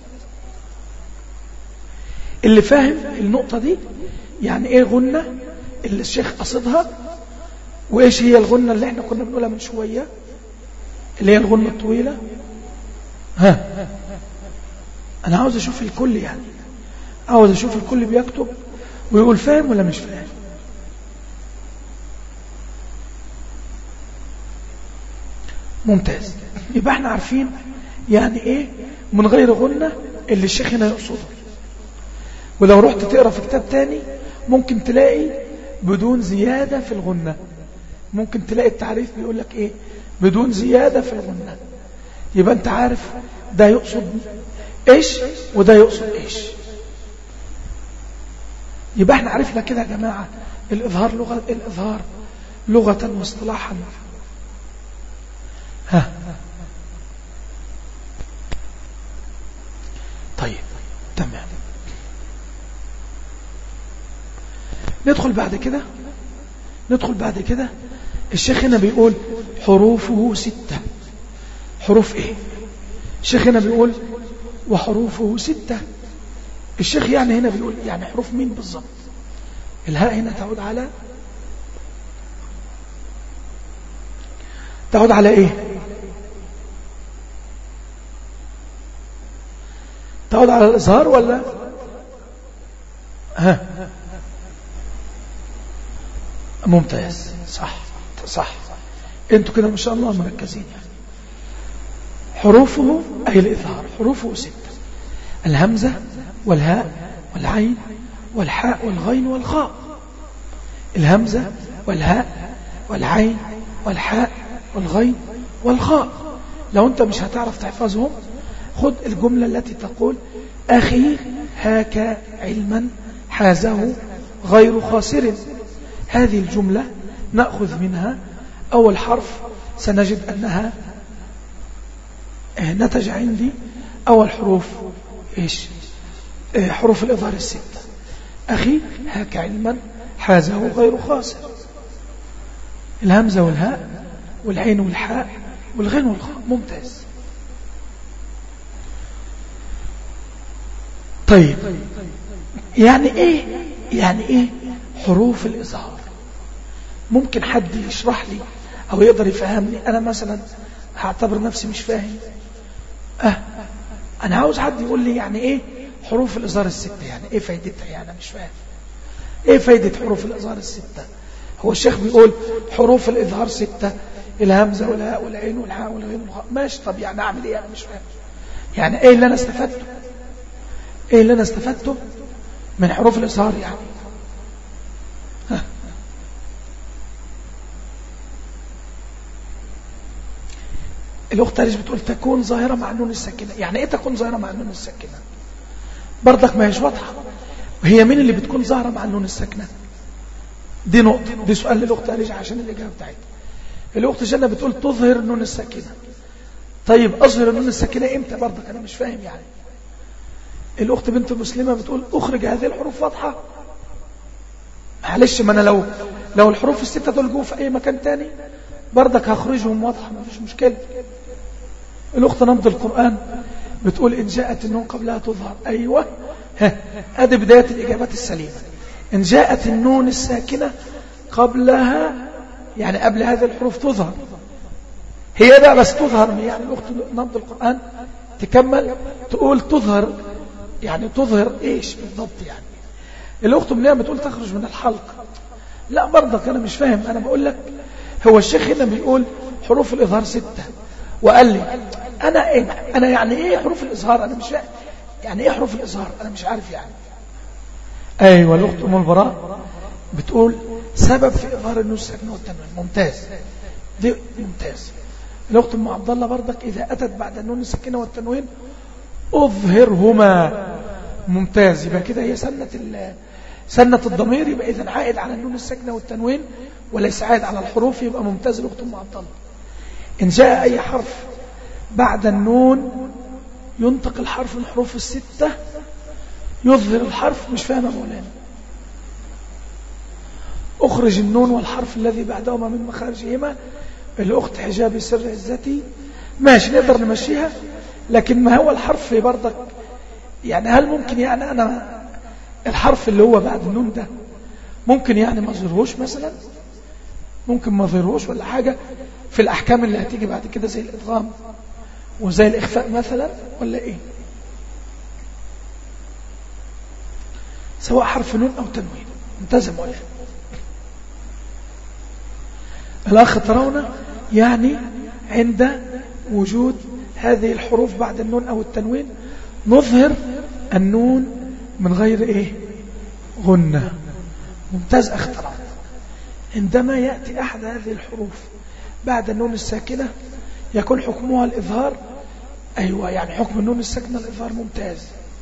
اللي فاهم النقطة دي يعني إيه غنة اللي الشيخ قصدها وإيش هي الغنة اللي إحنا كنا بنقولها من شوية اللي هي الغنة الطويلة ها أنا عاوز أشوف الكل يعني عاوز أشوف الكل بيكتب ويقول فاهم ولا مش فاهم ممتاز يبقى احنا عارفين يعني ايه من غير غنة اللي الشيخ هنا يقصده ولو رحت تقرا في كتاب تاني ممكن تلاقي بدون زيادة في الغنة ممكن تلاقي التعريف بيقول لك ايه بدون زيادة في الغنة يبقى انت عارف ده يقصد ايش وده يقصد ايش يبقى احنا عرفنا كده يا جماعة الإظهار لغة الإظهار لغة واصطلاحا ها طيب تمام ندخل بعد كده ندخل بعد كده الشيخ هنا بيقول حروفه ستة حروف ايه الشيخ هنا بيقول وحروفه ستة الشيخ يعني هنا بيقول يعني حروف مين بالظبط الهاء هنا تعود على تعود على ايه تعود على الإظهار ولا ها ممتاز صح صح انتوا كده ما شاء الله مركزين يعني حروفه أي الإظهار حروفه ستة الهمزة والهاء والعين والحاء والغين والخاء الهمزة والهاء والعين والحاء والغين والخاء لو انت مش هتعرف تحفظهم خد الجملة التي تقول أخي هاك علما حازه غير خاسر هذه الجملة نأخذ منها أول حرف سنجد أنها نتج عندي أول حروف إيش حروف الإظهار الستة أخي هاك علما حازه غير خاسر الهمزة والهاء والعين والحاء والغين والخاء ممتاز طيب يعني ايه يعني ايه حروف الإظهار ممكن حد يشرح لي او يقدر يفهمني انا مثلا هعتبر نفسي مش فاهم اه انا عاوز حد يقول لي يعني ايه حروف الإظهار الستة يعني ايه فايدتها يعني مش فاهم ايه فايدة حروف الإظهار الستة هو الشيخ بيقول حروف الإظهار ستة الهمزة والهاء والعين والحاء والغين والخاء ماشي طب يعني اعمل ايه انا مش فاهم يعني ايه اللي انا استفدته ايه اللي انا استفدته من حروف الإظهار يعني ها. الأخت ليش بتقول تكون ظاهرة مع النون الساكنة يعني ايه تكون ظاهرة مع النون الساكنة برضك ما هيش واضحة وهي مين اللي بتكون ظاهرة مع النون الساكنة دي نقطة دي سؤال للأخت ليش عشان الإجابة بتاعتها الأخت جنة بتقول تظهر النون الساكنة طيب أظهر النون الساكنة إمتى برضك أنا مش فاهم يعني الأخت بنت مسلمة بتقول أخرج هذه الحروف واضحة معلش ما أنا لو لو الحروف الستة دول جوه في أي مكان تاني برضك هخرجهم واضحة ما فيش مشكلة الأخت نبض القرآن بتقول إن جاءت النون قبلها تظهر أيوة ها أدي بداية الإجابات السليمة إن جاءت النون الساكنة قبلها يعني قبل هذه الحروف تظهر هي بقى بس تظهر يعني الأخت نبض القرآن تكمل تقول تظهر يعني تظهر إيش بالضبط يعني الأخت منها بتقول تخرج من الحلق لا برضك أنا مش فاهم أنا بقول لك هو الشيخ هنا بيقول حروف الإظهار ستة وقال لي أنا إيه أنا يعني إيه حروف الإظهار أنا مش فاهم يعني إيه حروف الإظهار أنا مش عارف يعني أيوة الأخت أم البراء بتقول سبب في إظهار النون الساكنة والتنوين ممتاز دي ممتاز الأخت أم عبد الله برضك إذا أتت بعد النون الساكنة والتنوين أظهرهما ممتاز يبقى كده هي سنة سنة الضمير يبقى إذا عائد على النون الساكنة والتنوين وليس عائد على الحروف يبقى ممتاز الأخت أم عبد الله إن جاء أي حرف بعد النون ينطق الحرف من الحروف الستة يظهر الحرف مش فاهم مولانا أخرج النون والحرف الذي بعدهما من مخارجهما الأخت حجاب سر عزتي ماشي نقدر نمشيها لكن ما هو الحرف برضك يعني هل ممكن يعني أنا الحرف اللي هو بعد النون ده ممكن يعني ما ظهرهوش مثلا ممكن ما ظهرهوش ولا حاجة في الأحكام اللي هتيجي بعد كده زي الإدغام وزي الإخفاء مثلا ولا إيه سواء حرف نون أو تنوين ملتزم ولا الأخ ترون يعني عند وجود هذه الحروف بعد النون أو التنوين نظهر النون من غير إيه غنة ممتاز أخ ترون عندما يأتي أحد هذه الحروف بعد النون الساكنة يكون حكمها الإظهار أيوة يعني حكم النون الساكنة الإظهار ممتاز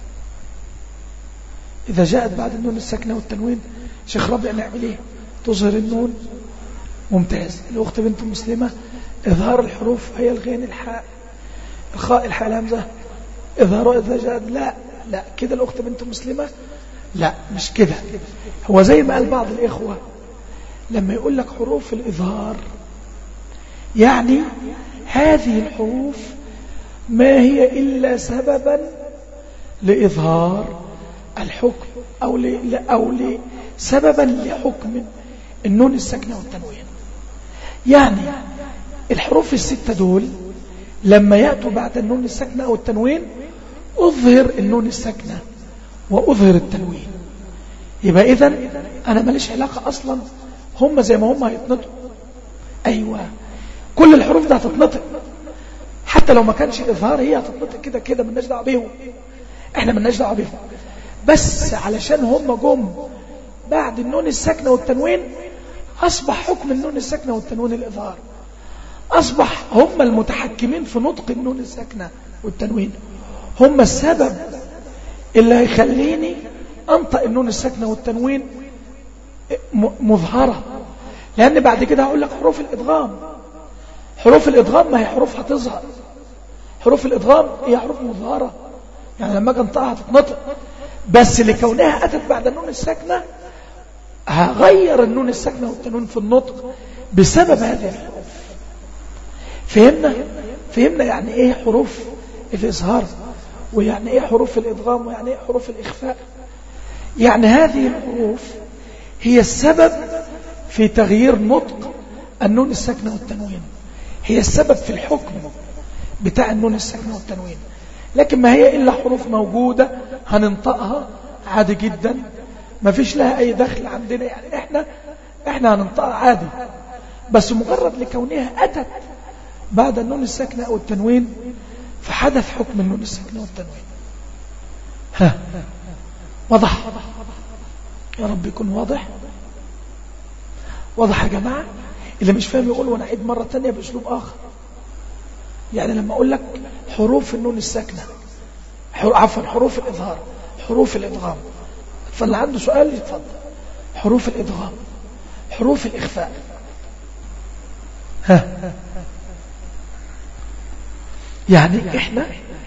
إذا جاءت بعد النون الساكنة والتنوين شيخ ربيع نعمل إيه تظهر النون ممتاز الأخت بنت مسلمة إظهار الحروف هي الغين الحاء الخاء الحاء الهمزة إظهار إذا جاءت لا لا كده الأخت بنت مسلمة لا مش كده هو زي ما قال بعض الإخوة لما يقول لك حروف الإظهار يعني هذه الحروف ما هي إلا سببا لإظهار الحكم أو, ل... أو ل... سببا لحكم النون الساكنة والتنوين يعني الحروف الستة دول لما يأتوا بعد النون الساكنة أو التنوين أظهر النون الساكنة وأظهر التنوين يبقى إذن أنا ماليش علاقة أصلا هم زي ما هم هيتنطقوا أيوة كل الحروف دي هتتنطق حتى لو ما كانش الإظهار هي هتتنطق كده كده مالناش دعوه بيهم احنا مالناش دعوه بيهم بس علشان هم جم بعد النون الساكنة والتنوين أصبح حكم النون الساكنة والتنوين الإظهار أصبح هم المتحكمين في نطق النون الساكنة والتنوين هم السبب اللي هيخليني أنطق النون الساكنة والتنوين مظهرة لأن بعد كده هقول لك حروف الإدغام حروف الإدغام ما هي حروف هتظهر حروف الإدغام هي حروف مظهرة يعني لما أجي أنطقها هتتنطق بس لكونها أتت بعد النون الساكنة هغير النون الساكنة والتنوين في النطق بسبب هذه الحروف فهمنا فهمنا يعني ايه حروف الإظهار ويعني ايه حروف الإدغام ويعني ايه حروف الإخفاء يعني هذه الحروف هي السبب في تغيير نطق النون الساكنة والتنوين هي السبب في الحكم بتاع النون الساكنة والتنوين لكن ما هي إلا حروف موجودة هننطقها عادي جدا ما فيش لها أي دخل عندنا يعني إحنا إحنا هننطقها عادي بس مجرد لكونها أتت بعد النون الساكنة أو التنوين فحدث حكم النون الساكنة والتنوين ها وضح يا رب يكون واضح واضح يا جماعة اللي مش فاهم يقول وانا عيد مرة تانية بأسلوب آخر يعني لما أقول لك حروف النون الساكنة عفوا حروف الإظهار حروف الإدغام فاللي عنده سؤال يتفضل حروف الإدغام حروف الإخفاء ها يعني إحنا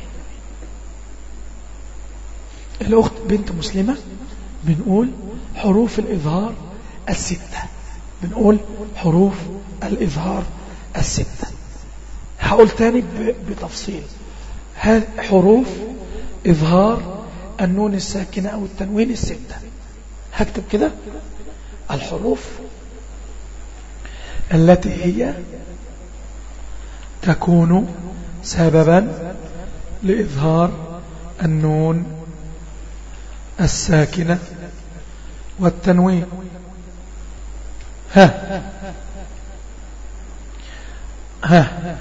الأخت بنت مسلمة بنقول حروف الإظهار الستة بنقول حروف الإظهار الستة هقول تاني بتفصيل حروف إظهار النون الساكنة أو التنوين الستة هكتب كده الحروف التي هي تكون سببا لإظهار النون الساكنة والتنوين ها ها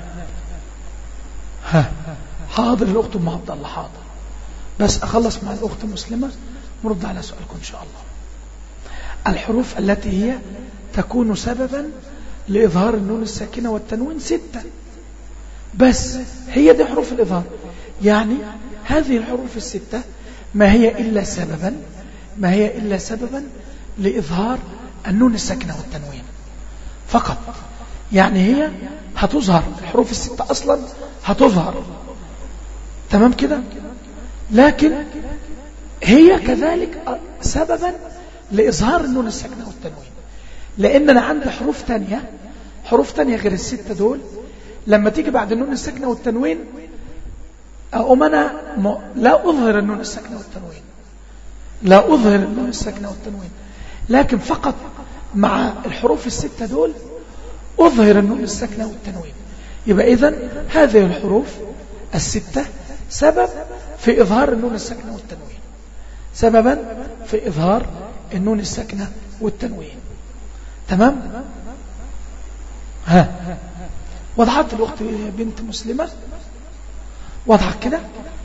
ها حاضر الأخت أم عبد الله حاضر بس أخلص مع الأخت مسلمة نرد على سؤالكم إن شاء الله الحروف التي هي تكون سببا لإظهار النون الساكنة والتنوين ستة بس هي دي حروف الإظهار يعني هذه الحروف الستة ما هي إلا سببا ما هي إلا سببا لإظهار النون الساكنة والتنوين فقط يعني هي هتظهر الحروف الستة أصلا هتظهر تمام كده لكن هي كذلك سببا لإظهار النون الساكنة والتنوين لأن أنا عندي حروف تانية حروف تانية غير الستة دول لما تيجي بعد النون الساكنة والتنوين أقوم أنا لا أظهر النون الساكنة والتنوين لا أظهر النون الساكنة والتنوين لكن فقط مع الحروف الستة دول أظهر النون الساكنة والتنوين يبقى إذن هذه الحروف الستة سبب في إظهار النون الساكنة والتنوين سببا في إظهار النون الساكنة والتنوين تمام ها وضحت الأخت بنت مسلمة وضحت كده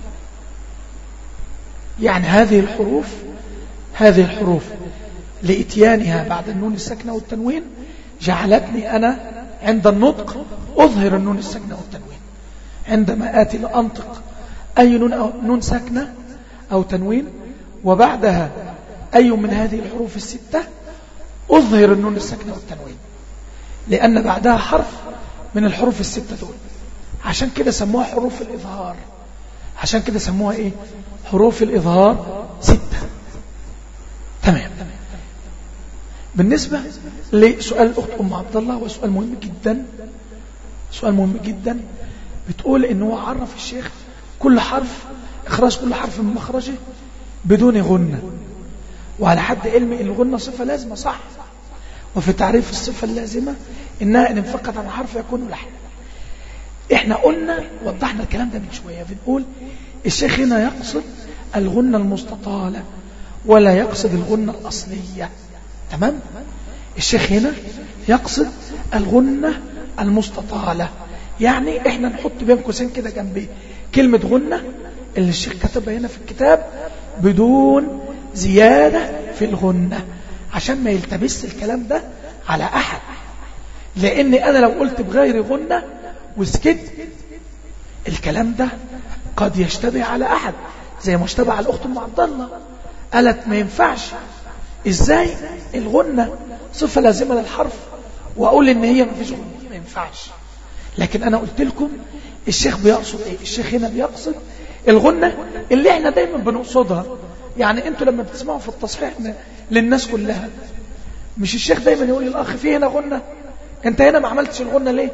يعني هذه الحروف هذه الحروف لإتيانها بعد النون الساكنة والتنوين جعلتني أنا عند النطق أظهر النون الساكنة والتنوين عندما آتي لأنطق أي نون, أو نون ساكنة أو تنوين وبعدها أي من هذه الحروف الستة أظهر النون الساكنة والتنوين لأن بعدها حرف من الحروف الستة دول عشان كده سموها حروف الإظهار عشان كده سموها إيه حروف الإظهار ستة تمام بالنسبة لسؤال الأخت أم عبد الله وسؤال مهم جدا سؤال مهم جدا بتقول إن هو عرف الشيخ كل حرف إخراج كل حرف من مخرجه بدون غنة وعلى حد علمي الغنة صفة لازمة صح وفي تعريف الصفة اللازمة إنها إن انفقت عن حرف يكون لحن إحنا قلنا وضحنا الكلام ده من شوية بنقول الشيخ هنا يقصد الغنة المستطالة ولا يقصد الغنة الأصلية تمام الشيخ هنا يقصد الغنة المستطالة يعني احنا نحط بين قوسين كده جنبيه كلمة غنة اللي الشيخ كتبها هنا في الكتاب بدون زيادة في الغنة عشان ما يلتبس الكلام ده على أحد لأني أنا لو قلت بغير غنة وسكت الكلام ده قد يشتبه على أحد زي ما اشتبه على الأخت أم عبد الله قالت ما ينفعش إزاي الغنة صفة لازمة للحرف وأقول إن هي ما فيش غنة ما ينفعش لكن أنا قلت لكم الشيخ بيقصد إيه الشيخ هنا بيقصد الغنة اللي احنا دايما بنقصدها يعني انتوا لما بتسمعوا في التصحيح للناس كلها مش الشيخ دايما يقول للأخ في هنا غنة انت هنا ما عملتش الغنة ليه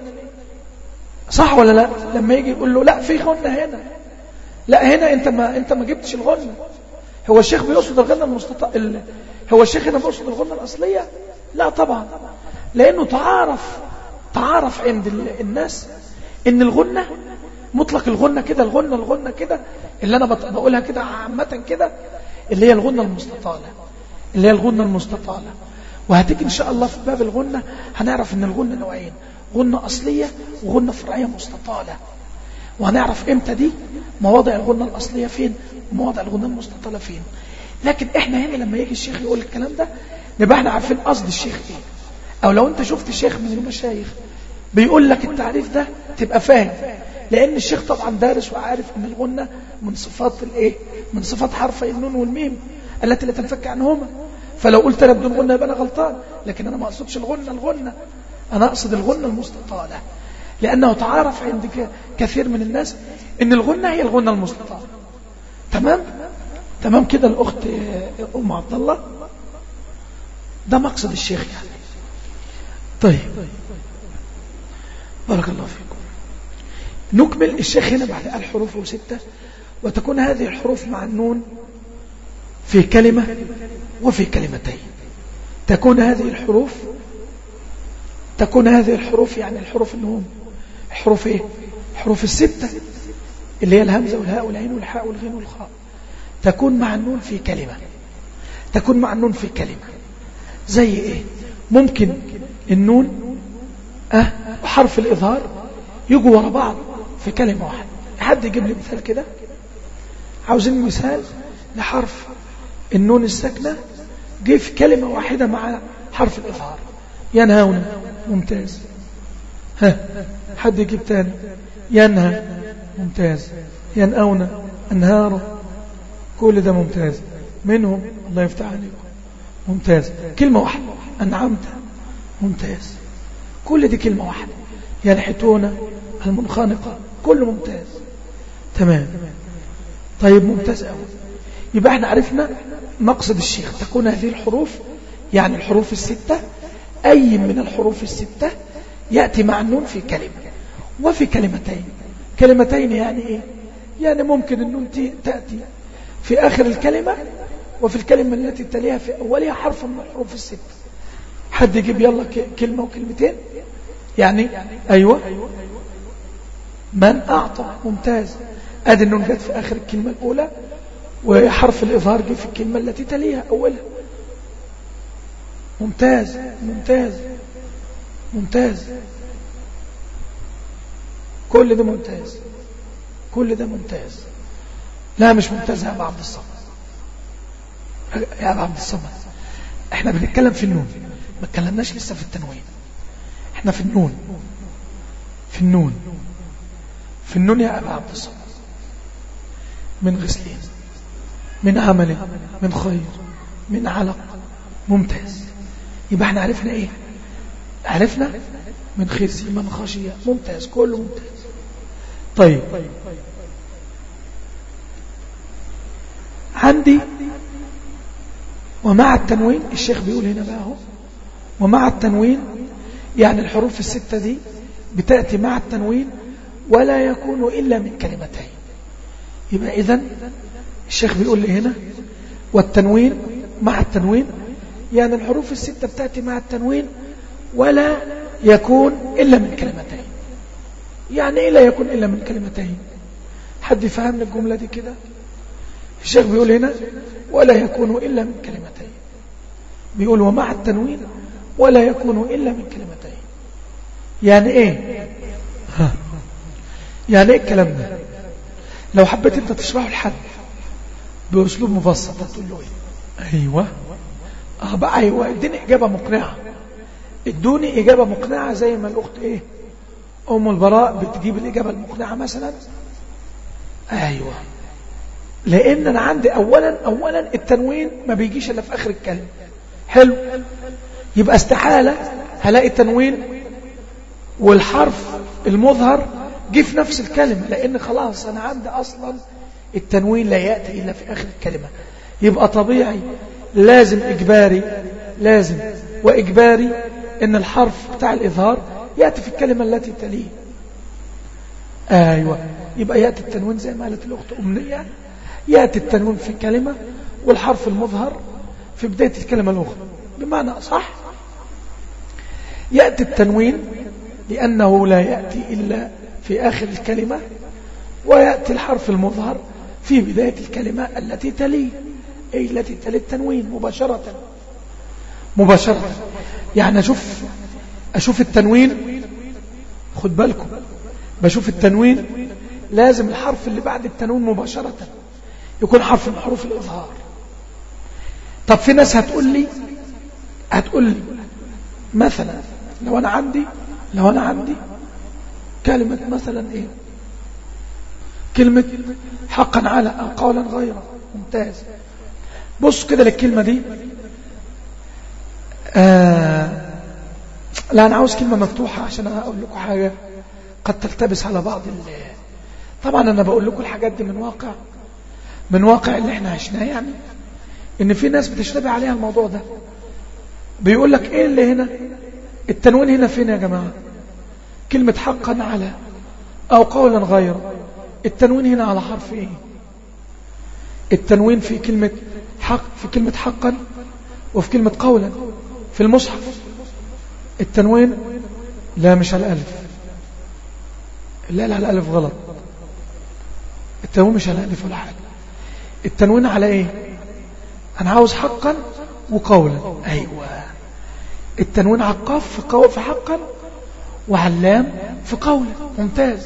صح ولا لا لما يجي يقول له لا في غنة هنا لا هنا انت ما انت ما جبتش الغنة هو الشيخ بيقصد الغنة المستطاع ال... هو الشيخ هنا بيقصد الغنة الأصلية لا طبعا لأنه تعارف تعارف عند الناس ان الغنة مطلق الغنة كده الغنة الغنة كده اللي أنا بقولها كده عامة كده اللي هي الغنة المستطالة اللي هي الغنة المستطالة وهتيجي إن شاء الله في باب الغنة هنعرف إن الغنة نوعين غنة أصلية وغنة فرعية مستطالة وهنعرف إمتى دي مواضع الغنة الأصلية فين ومواضع الغنة المستطالة فين لكن إحنا هنا لما يجي الشيخ يقول الكلام ده نبقى احنا عارفين قصد الشيخ إيه أو لو أنت شفت شيخ من المشايخ بيقول لك التعريف ده تبقى فاهم لأن الشيخ طبعا دارس وعارف أن الغنة من صفات الإيه من صفات حرفي النون والميم التي لا تنفك عنهما فلو قلت أنا بدون غنة يبقى أنا غلطان لكن أنا ما أقصدش الغنة الغنة أنا أقصد الغنة المستطالة لأنه تعارف عند كثير من الناس أن الغنة هي الغنة المستطالة تمام تمام كده الأخت أم عبد الله ده مقصد الشيخ يعني طيب بارك الله فيكم نكمل الشيخ هنا بعد الحروف ستة وتكون هذه الحروف مع النون في كلمة وفي كلمتين تكون هذه الحروف تكون هذه الحروف يعني الحروف النون حروف ايه حروف الستة اللي هي الهمزة والهاء والعين والحاء والغين والخاء تكون مع النون في كلمة تكون مع النون في كلمة زي ايه ممكن النون اه وحرف الإظهار يجوا ورا بعض في كلمة واحدة حد يجيب لي مثال كده عاوزين مثال لحرف النون الساكنة جه في كلمة واحدة مع حرف الإظهار ينهون ممتاز ها حد يجيب تاني ينهى ممتاز ينأون أنهار كل ده ممتاز منهم الله يفتح عليكم ممتاز كلمة واحدة أنعمت ممتاز كل دي كلمة واحدة ينحتون المنخنقة كله ممتاز تمام طيب ممتاز أول يبقى احنا عرفنا مقصد الشيخ تكون هذه الحروف يعني الحروف الستة أي من الحروف الستة يأتي مع النون في كلمة وفي كلمتين كلمتين يعني إيه يعني ممكن النون تأتي في آخر الكلمة وفي الكلمة التي تليها في أولها حرف من الحروف الستة حد يجيب يلا كلمة وكلمتين يعني أيوة من أعطى ممتاز أدي النون جت في آخر الكلمة الأولى وحرف الإظهار جه في الكلمة التي تليها أولها ممتاز ممتاز ممتاز كل ده ممتاز كل ده ممتاز لا مش ممتاز يا أبا عبد الصمد يا أبا عبد الصمد احنا بنتكلم في النون ما اتكلمناش لسه في التنوين احنا في النون في النون في النون يا أبا عبد الصمد من غسلين من عمل من خير من علق ممتاز يبقى احنا عرفنا ايه عرفنا من خزي من خشية ممتاز كله ممتاز طيب عندي ومع التنوين الشيخ بيقول هنا بقى اهو ومع التنوين يعني الحروف الستة دي بتأتي مع التنوين ولا يكون إلا من كلمتين يبقى إذن الشيخ بيقول لي هنا والتنوين مع التنوين يعني الحروف الستة بتأتي مع التنوين ولا يكون إلا من كلمتين يعني إيه لا يكون إلا من كلمتين حد يفهمنا الجملة دي كده الشيخ بيقول هنا ولا يكون إلا من كلمتين بيقول ومع التنوين ولا يكون إلا من كلمتين يعني إيه ها. يعني إيه الكلام ده لو حبيت أنت تشرحه لحد بأسلوب مبسط هتقول له إيه أيوة اه بقى ايوه اديني اجابه مقنعه ادوني اجابه مقنعه زي ما الاخت ايه ام البراء بتجيب الاجابه المقنعه مثلا ايوه لان انا عندي اولا اولا التنوين ما بيجيش الا في اخر الكلمه حلو يبقى استحاله هلاقي التنوين والحرف المظهر جه في نفس الكلمه لان خلاص انا عندي اصلا التنوين لا ياتي الا في اخر الكلمه يبقى طبيعي لازم إجباري لازم وإجباري إن الحرف بتاع الإظهار يأتي في الكلمة التي تليه أيوة يبقى يأتي التنوين زي ما قالت الأخت أمنية يأتي التنوين في كلمة والحرف المظهر في بداية الكلمة الأخرى بمعنى صح يأتي التنوين لأنه لا يأتي إلا في آخر الكلمة ويأتي الحرف المظهر في بداية الكلمة التي تليه أي التي تلي التنوين مباشرة مباشرة يعني أشوف أشوف التنوين خد بالكم بشوف التنوين لازم الحرف اللي بعد التنوين مباشرة يكون حرف من حروف الإظهار طب في ناس هتقول لي هتقول لي مثلا لو أنا عندي لو أنا عندي كلمة مثلا إيه كلمة حقا على أو قولا غيره ممتاز بص كده للكلمة دي آه لا أنا عاوز كلمة مفتوحة عشان أقول لكم حاجة قد تلتبس على بعض ال طبعا أنا بقول لكم الحاجات دي من واقع من واقع اللي احنا عشناه يعني إن في ناس بتشتبه عليها الموضوع ده بيقول لك إيه اللي هنا التنوين هنا فين يا جماعة كلمة حقا على أو قولا غير التنوين هنا على حرف إيه التنوين في كلمة حق في كلمة حقا وفي كلمة قولا في المصحف التنوين لا مش على الألف لا لا الألف غلط التنوين مش على الألف ولا حاجة التنوين على إيه أنا عاوز حقا وقولا أيوة التنوين على القاف في, قو... في حقا وعلى اللام في قولا ممتاز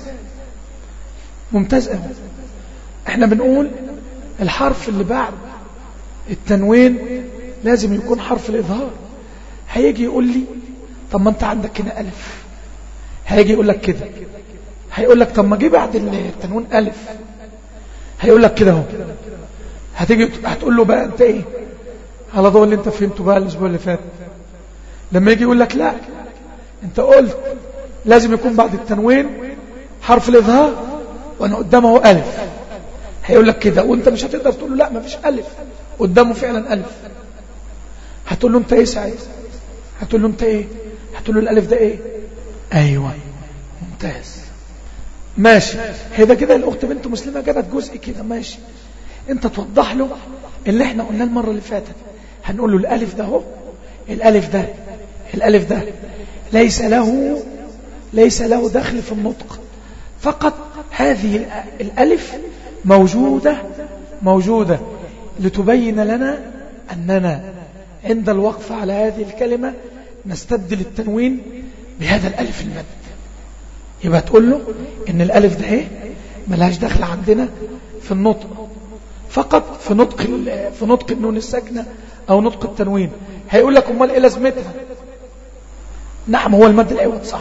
ممتاز أوي احنا بنقول الحرف اللي بعد التنوين لازم يكون حرف الإظهار هيجي يقول لي طب ما انت عندك هنا ألف هيجي يقول لك كده هيقول لك طب ما جه بعد التنوين ألف هيقول لك كده اهو هتيجي هتقول له بقى انت ايه على ضوء اللي انت فهمته بقى الاسبوع اللي فات لما يجي يقول لك لا انت قلت لازم يكون بعد التنوين حرف الإظهار وانا قدامه ألف هيقول لك كده وانت مش هتقدر تقول له لا ما فيش ألف قدامه فعلا ألف هتقول له انت ايه سعيد هتقول له انت ايه هتقول له الألف ده ايه ايوه ممتاز ماشي هي ده كده الأخت بنت مسلمة جابت جزء كده ماشي انت توضح له اللي احنا قلناه المرة اللي فاتت هنقول له الألف ده هو الألف ده الألف ده ليس له ليس له دخل في النطق فقط هذه الألف موجودة موجودة لتبين لنا أننا عند الوقف على هذه الكلمة نستبدل التنوين بهذا الألف المد يبقى تقول له إن الألف ده إيه ملهاش دخل عندنا في النطق فقط في نطق في نطق النون الساكنة أو نطق التنوين هيقول لك أمال إيه لازمتها نعم هو المد الأول صح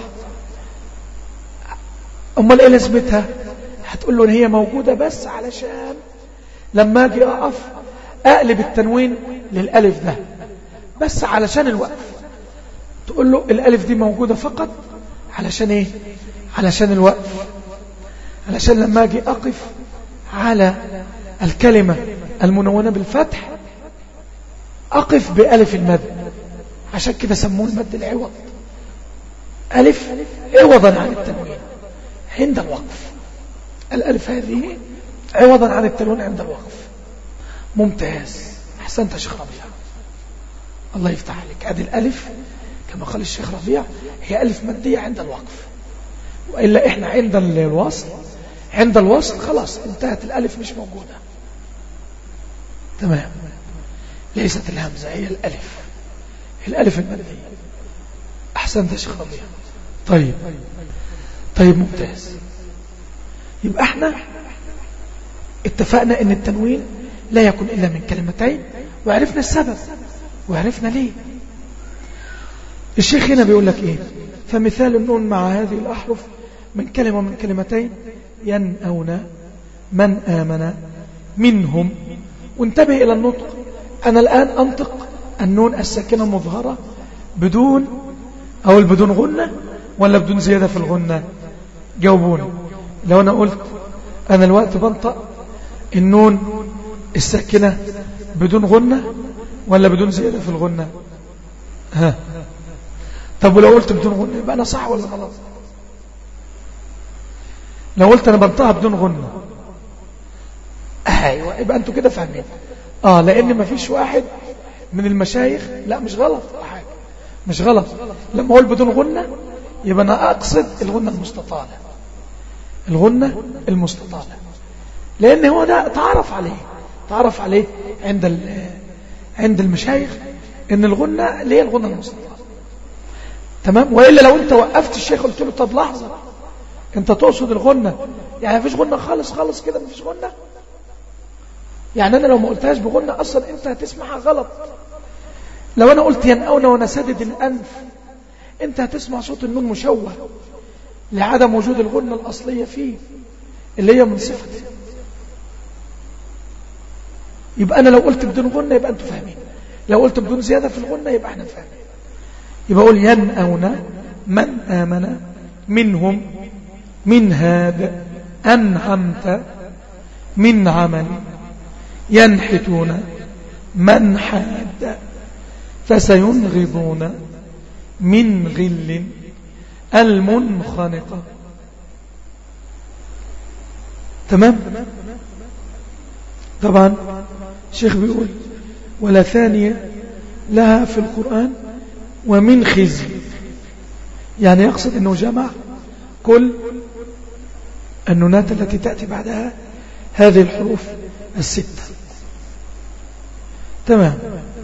أمال إيه لازمتها هتقول له إن هي موجودة بس علشان لما أجي أقف أقلب التنوين للألف ده بس علشان الوقف تقول له الألف دي موجودة فقط علشان إيه علشان الوقف علشان لما أجي أقف على الكلمة المنونة بالفتح أقف بألف المد عشان كده سموه المد العوض ألف عوضا عن التنوين عند الوقف الألف هذه عوضا عن التنوين عند الوقف ممتاز أحسنت يا شيخ ربيع الله يفتح عليك أدي الألف كما قال الشيخ ربيع هي ألف مادية عند الوقف وإلا إحنا عند الوصل عند الوصل خلاص انتهت الألف مش موجودة تمام ليست الهمزة هي الألف الألف المادية أحسنت يا شيخ ربيع طيب طيب ممتاز يبقى احنا اتفقنا ان التنوين لا يكون إلا من كلمتين وعرفنا السبب وعرفنا ليه الشيخ هنا بيقول لك ايه فمثال النون مع هذه الأحرف من كلمة من كلمتين ينأون من آمن منهم وانتبه إلى النطق أنا الآن أنطق النون الساكنة مظهرة بدون أو بدون غنة ولا بدون زيادة في الغنة جاوبوني لو أنا قلت أنا الوقت بنطق النون الساكنة بدون غنة ولا بدون زيادة في الغنة ها طب ولو قلت بدون غنة يبقى أنا صح ولا غلط لو قلت أنا بنطقها بدون غنة أيوة يبقى أنتوا كده فاهمين آه لأن ما فيش واحد من المشايخ لا مش غلط حاجة مش غلط لما أقول بدون غنة يبقى أنا أقصد الغنة المستطالة الغنة المستطالة لأن هو ده تعرف عليه تعرف عليه عند عند المشايخ ان الغنة اللي هي الغنة المستطالة تمام وإلا لو أنت وقفت الشيخ قلت له طب لحظة أنت تقصد الغنة يعني مفيش غنة خالص خالص كده مفيش غنة يعني أنا لو ما قلتهاش بغنة أصلا أنت هتسمعها غلط لو أنا قلت ينأون وأنا سدد الأنف أنت هتسمع صوت النون مشوه لعدم وجود الغنة الأصلية فيه اللي هي من صفتي يبقى أنا لو قلت بدون غنة يبقى أنتوا فاهمين لو قلت بدون زيادة في الغنة يبقى احنا فاهمين يبقى أقول ينأون من آمن منهم من هذا أنعمت من عمل ينحتون من حاد فسينغضون من غل المنخنقة تمام طبعا الشيخ بيقول ولا ثانية لها في القرآن ومن خزي يعني يقصد أنه جمع كل النونات التي تأتي بعدها هذه الحروف الستة تمام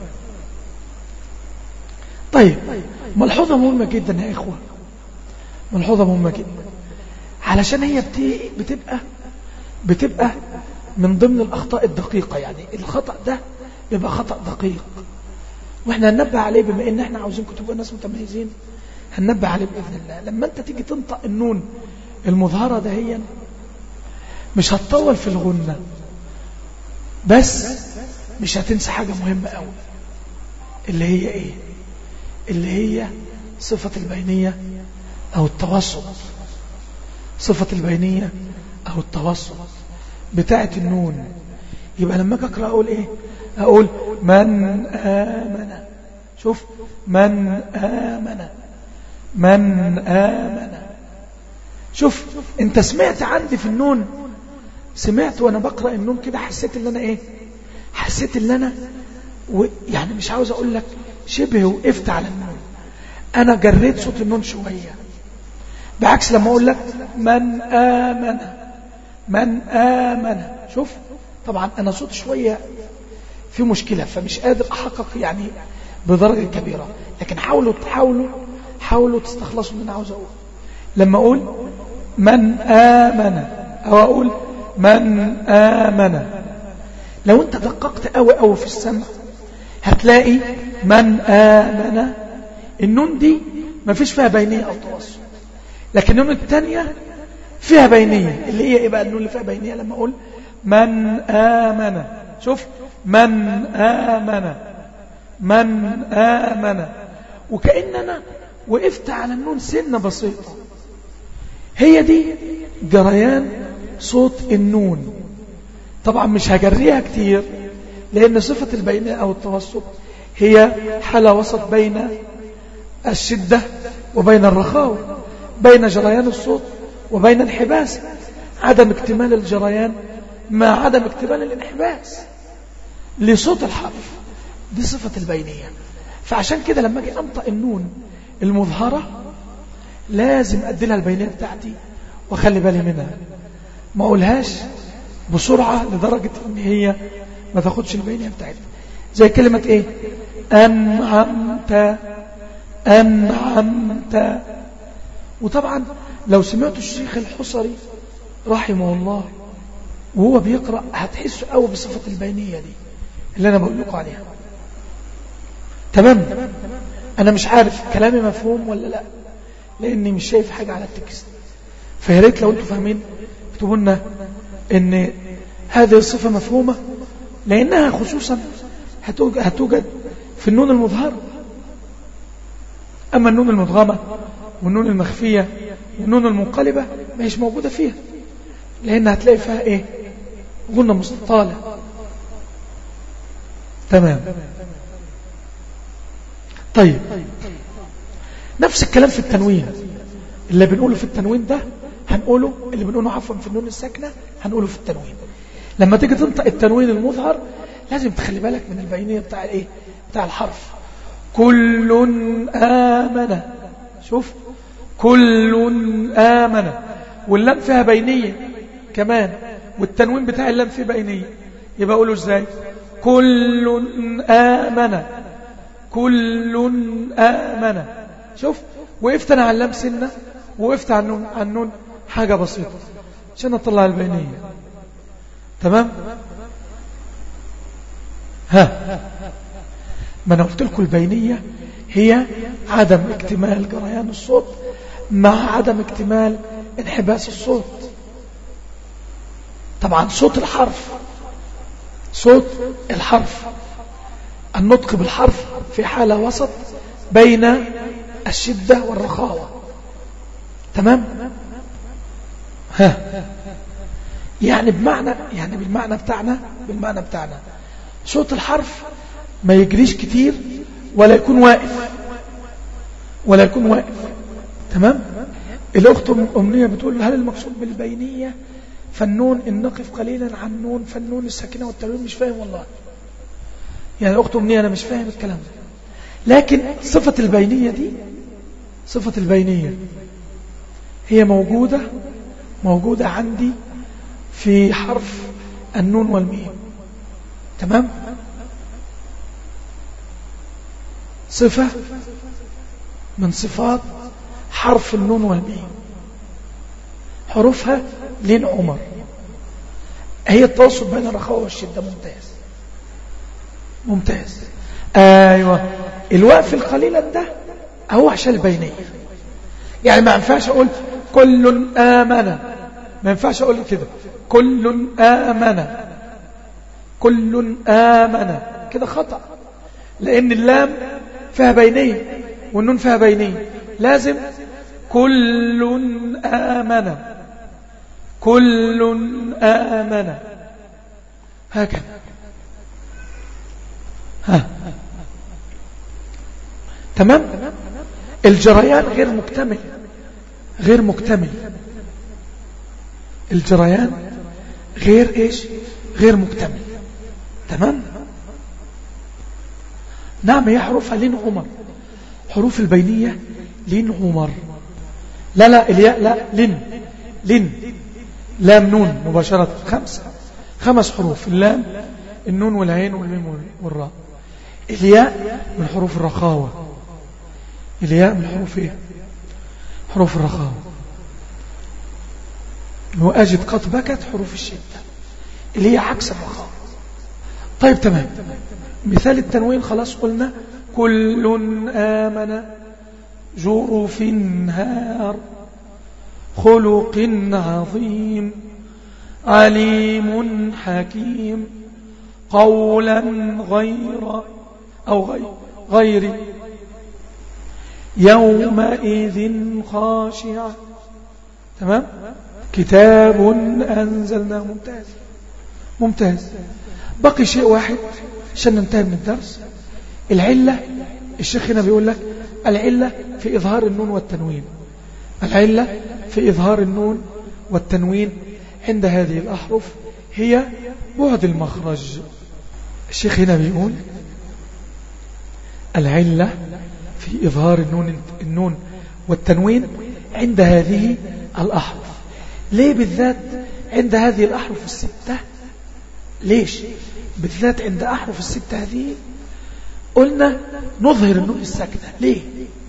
طيب ملحوظة مهمة جدا يا إخوة ملحوظة مهمة جدا علشان هي بتبقى بتبقى من ضمن الأخطاء الدقيقة يعني الخطأ ده بيبقى خطأ دقيق واحنا هننبه عليه بما ان احنا عاوزينكم تبقوا ناس متميزين هننبه عليه بإذن الله لما انت تيجي تنطق النون المظهرة دهيا مش هتطول في الغنة بس مش هتنسى حاجة مهمة قوي اللي هي ايه اللي هي صفة البينية او التوسط صفة البينية او التوسط بتاعة النون يبقى لما اجي اقرا اقول ايه اقول من امن شوف من امن من امن شوف انت سمعت عندي في النون سمعت وانا بقرا النون كده حسيت ان انا ايه حسيت ان انا و... يعني مش عاوز اقول لك شبه وقفت على النون انا جريت صوت النون شويه بعكس لما اقول لك من امن من امن شوف طبعا انا صوت شويه في مشكله فمش قادر احقق يعني بدرجه كبيره لكن حاولوا تحاولوا حاولوا تستخلصوا من عاوز اقول لما اقول من امن او اقول من امن لو انت دققت قوي قوي في السمع هتلاقي من امن النون دي ما فيش فيها بينيه او توسط لكن النون الثانيه فيها بينيه اللي هي ايه بقى النون اللي فيها بينيه لما اقول من امن شوف من امن من امن وكأن انا وقفت على النون سنة بسيطة هي دي جريان صوت النون طبعا مش هجريها كتير لأن صفة البينة أو التوسط هي حالة وسط بين الشدة وبين الرخاوة بين جريان الصوت وبين انحباس عدم اكتمال الجريان مع عدم اكتمال الانحباس لصوت الحرف دي صفة البينية فعشان كده لما اجي انطق النون المظهرة لازم ادي البينية بتاعتي واخلي بالي منها ما اقولهاش بسرعة لدرجة ان هي ما تاخدش البينية بتاعتي زي كلمة ايه أنعمت أنعمت وطبعا لو سمعتوا الشيخ الحصري رحمه الله وهو بيقرأ هتحسوا قوي بصفة البينية دي اللي أنا بقول لكم عليها تمام أنا مش عارف كلامي مفهوم ولا لا لأني مش شايف حاجة على التكست فيا ريت لو أنتم فاهمين اكتبوا لنا إن هذه الصفة مفهومة لأنها خصوصا هتوجد في النون المظهر أما النون المدغمة والنون المخفية والنون المنقلبة ما هيش موجودة فيها لأن هتلاقي فيها إيه غنة مستطالة تمام طيب نفس الكلام في التنوين اللي بنقوله في التنوين ده هنقوله اللي بنقوله عفوا في النون الساكنة هنقوله في التنوين لما تيجي تنطق التنوين المظهر لازم تخلي بالك من البينية بتاع الايه بتاع الحرف كل آمن شوف كل آمن واللام فيها بينية كمان والتنوين بتاع اللام فيه بينية يبقى أقوله ازاي كل آمن كل آمن شوف وقفت أنا على اللام سنة وقفت على النون, على النون حاجة بسيطة عشان أطلع البينية تمام ها ما أنا قلت لكم البينية هي عدم اكتمال جريان الصوت مع عدم اكتمال انحباس الصوت طبعا صوت الحرف صوت الحرف النطق بالحرف في حالة وسط بين الشدة والرخاوة تمام ها يعني بمعنى يعني بالمعنى بتاعنا بالمعنى بتاعنا صوت الحرف ما يجريش كتير ولا يكون واقف ولا يكون واقف تمام الأخت أمنية بتقول هل المقصود بالبينية فالنون إن نقف قليلا عن نون فالنون الساكنة والتنوين مش فاهم والله يعني الأخت أمنية أنا مش فاهم الكلام ده لكن صفة البينية دي صفة البينية هي موجودة موجودة عندي في حرف النون والميم تمام صفة من صفات حرف النون والميم حروفها لين عمر هي التواصل بين الرخاوة والشدة ممتاز ممتاز ايوه الوقف القليل ده هو عشان البينية يعني ما ينفعش اقول كل آمن ما ينفعش اقول كده كل آمن كل آمن كده خطأ لأن اللام فيها بينية والنون فيها بينية لازم كل آمن كل آمن هكذا ها تمام الجريان غير مكتمل غير مكتمل الجريان غير ايش غير مكتمل تمام نعم هي حروفها لين عمر حروف البينية لين عمر لا لا الياء لا لين لين لام نون مباشرة خمسة خمس حروف اللام النون والعين والميم والراء الياء من حروف الرخاوة الياء من حروف ايه حروف الرخاوة وأجد قد بكت حروف الشدة اللي هي عكس الرخاوة طيب تمام مثال التنوين خلاص قلنا كل آمن جرف هار خلق عظيم عليم حكيم قولا غير أو غير, غير يومئذ خاشعة تمام كتاب أنزلناه ممتاز ممتاز بقي شيء واحد عشان ننتهي من الدرس العلة الشيخ هنا بيقول لك العلة في إظهار النون والتنوين العلة في إظهار النون والتنوين عند هذه الأحرف هي بعد المخرج الشيخ هنا بيقول العلة في إظهار النون, النون والتنوين عند هذه الأحرف ليه بالذات عند هذه الأحرف الستة ليش بالذات عند أحرف الستة هذه قلنا نظهر النون الساكنة ليه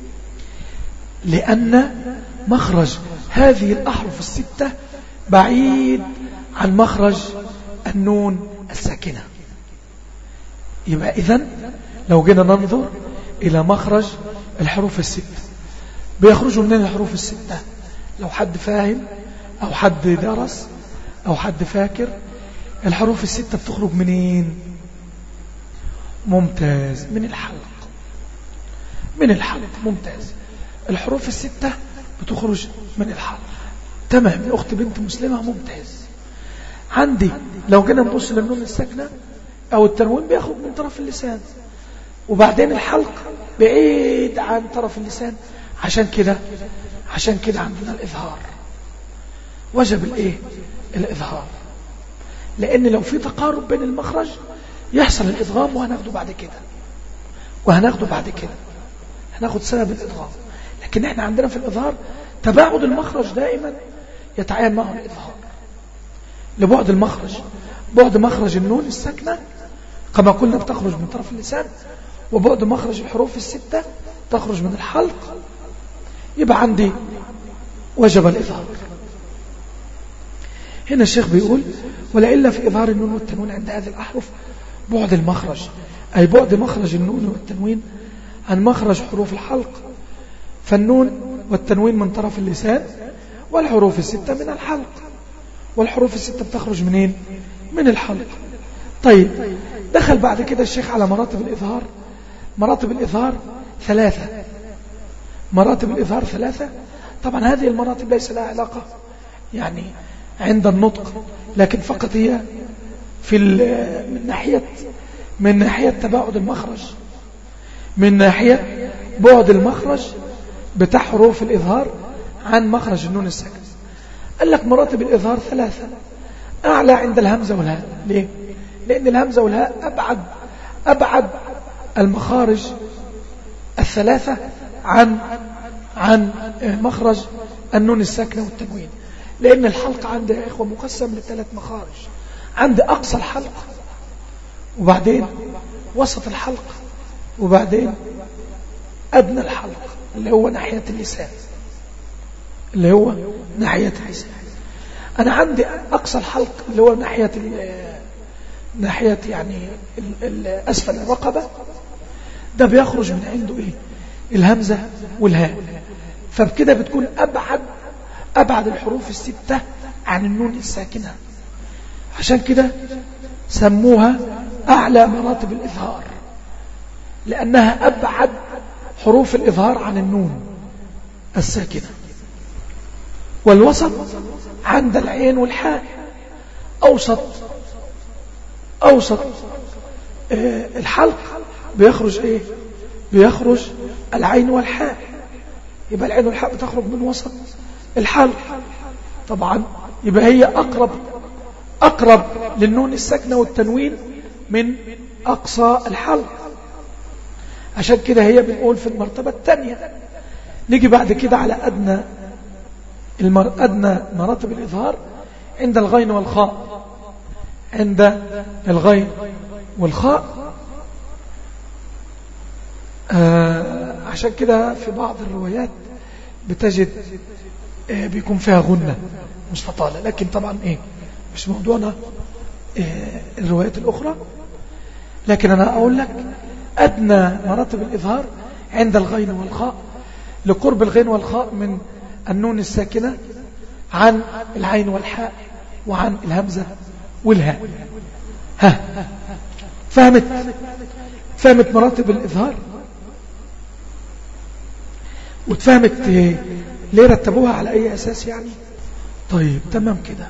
لأن مخرج هذه الأحرف الستة بعيد عن مخرج النون الساكنة يبقى إذن لو جينا ننظر إلى مخرج الحروف الستة بيخرجوا من الحروف الستة لو حد فاهم أو حد درس أو حد فاكر الحروف الستة بتخرج منين ممتاز من الحلق من الحلق ممتاز الحروف الستة بتخرج من الحلق تمام أخت بنت مسلمة ممتاز عندي لو جينا نبص للنون الساكنة أو التنوين بياخد من طرف اللسان وبعدين الحلق بعيد عن طرف اللسان عشان كده عشان كده عندنا الإظهار وجب الإيه الإظهار لأن لو في تقارب بين المخرج يحصل الإدغام وهناخده بعد كده وهناخده بعد كده هناخد سبب الإدغام لكن احنا عندنا في الإظهار تباعد المخرج دائما يتعين معه الإظهار لبعد المخرج بعد مخرج النون الساكنة كما قلنا بتخرج من طرف اللسان وبعد مخرج الحروف الستة تخرج من الحلق يبقى عندي وجب الإظهار هنا الشيخ بيقول ولا إلا في إظهار النون والتنوين عند هذه الأحرف بعد المخرج أي بعد مخرج النون والتنوين عن مخرج حروف الحلق فالنون والتنوين من طرف اللسان والحروف الستة من الحلق والحروف الستة بتخرج منين من الحلق طيب دخل بعد كده الشيخ على مراتب الإظهار مراتب الإظهار ثلاثة مراتب الإظهار ثلاثة طبعا هذه المراتب ليس لها علاقة يعني عند النطق لكن فقط هي في من ناحية من ناحية تباعد المخرج من ناحية بعد المخرج بتاع حروف الإظهار عن مخرج النون الساكن قال لك مراتب الإظهار ثلاثة أعلى عند الهمزة والهاء ليه؟ لأن الهمزة والهاء أبعد أبعد المخارج الثلاثة عن عن مخرج النون الساكنة والتنوين لأن الحلقة عند يا إخوة مقسم لثلاث مخارج عند أقصى الحلقة وبعدين وسط الحلقة وبعدين أدنى الحلقة اللي هو ناحية اللسان اللي هو ناحية اللسان أنا عندي أقصى الحلق اللي هو ناحية ناحية يعني أسفل الرقبة ده بيخرج من عنده إيه الهمزة والهاء فبكده بتكون أبعد أبعد الحروف الستة عن النون الساكنة عشان كده سموها أعلى مراتب الإظهار لأنها أبعد حروف الإظهار عن النون الساكنة والوسط عند العين والحاء أوسط أوسط آه الحلق بيخرج إيه بيخرج العين والحاء يبقى العين والحاء بتخرج من وسط الحلق طبعا يبقى هي أقرب أقرب للنون الساكنة والتنوين من أقصى الحلق عشان كده هي بنقول في المرتبة الثانية نيجي بعد كده على أدنى المر... أدنى مراتب الإظهار عند الغين والخاء عند الغين والخاء آه عشان كده في بعض الروايات بتجد آه بيكون فيها غنة مستطالة لكن طبعا ايه مش موضوعنا آه الروايات الأخرى لكن أنا أقول لك أدنى مراتب الإظهار عند الغين والخاء لقرب الغين والخاء من النون الساكنة عن العين والحاء وعن الهمزة والهاء ها فهمت فهمت مراتب الإظهار وتفهمت ليه رتبوها على أي أساس يعني طيب تمام كده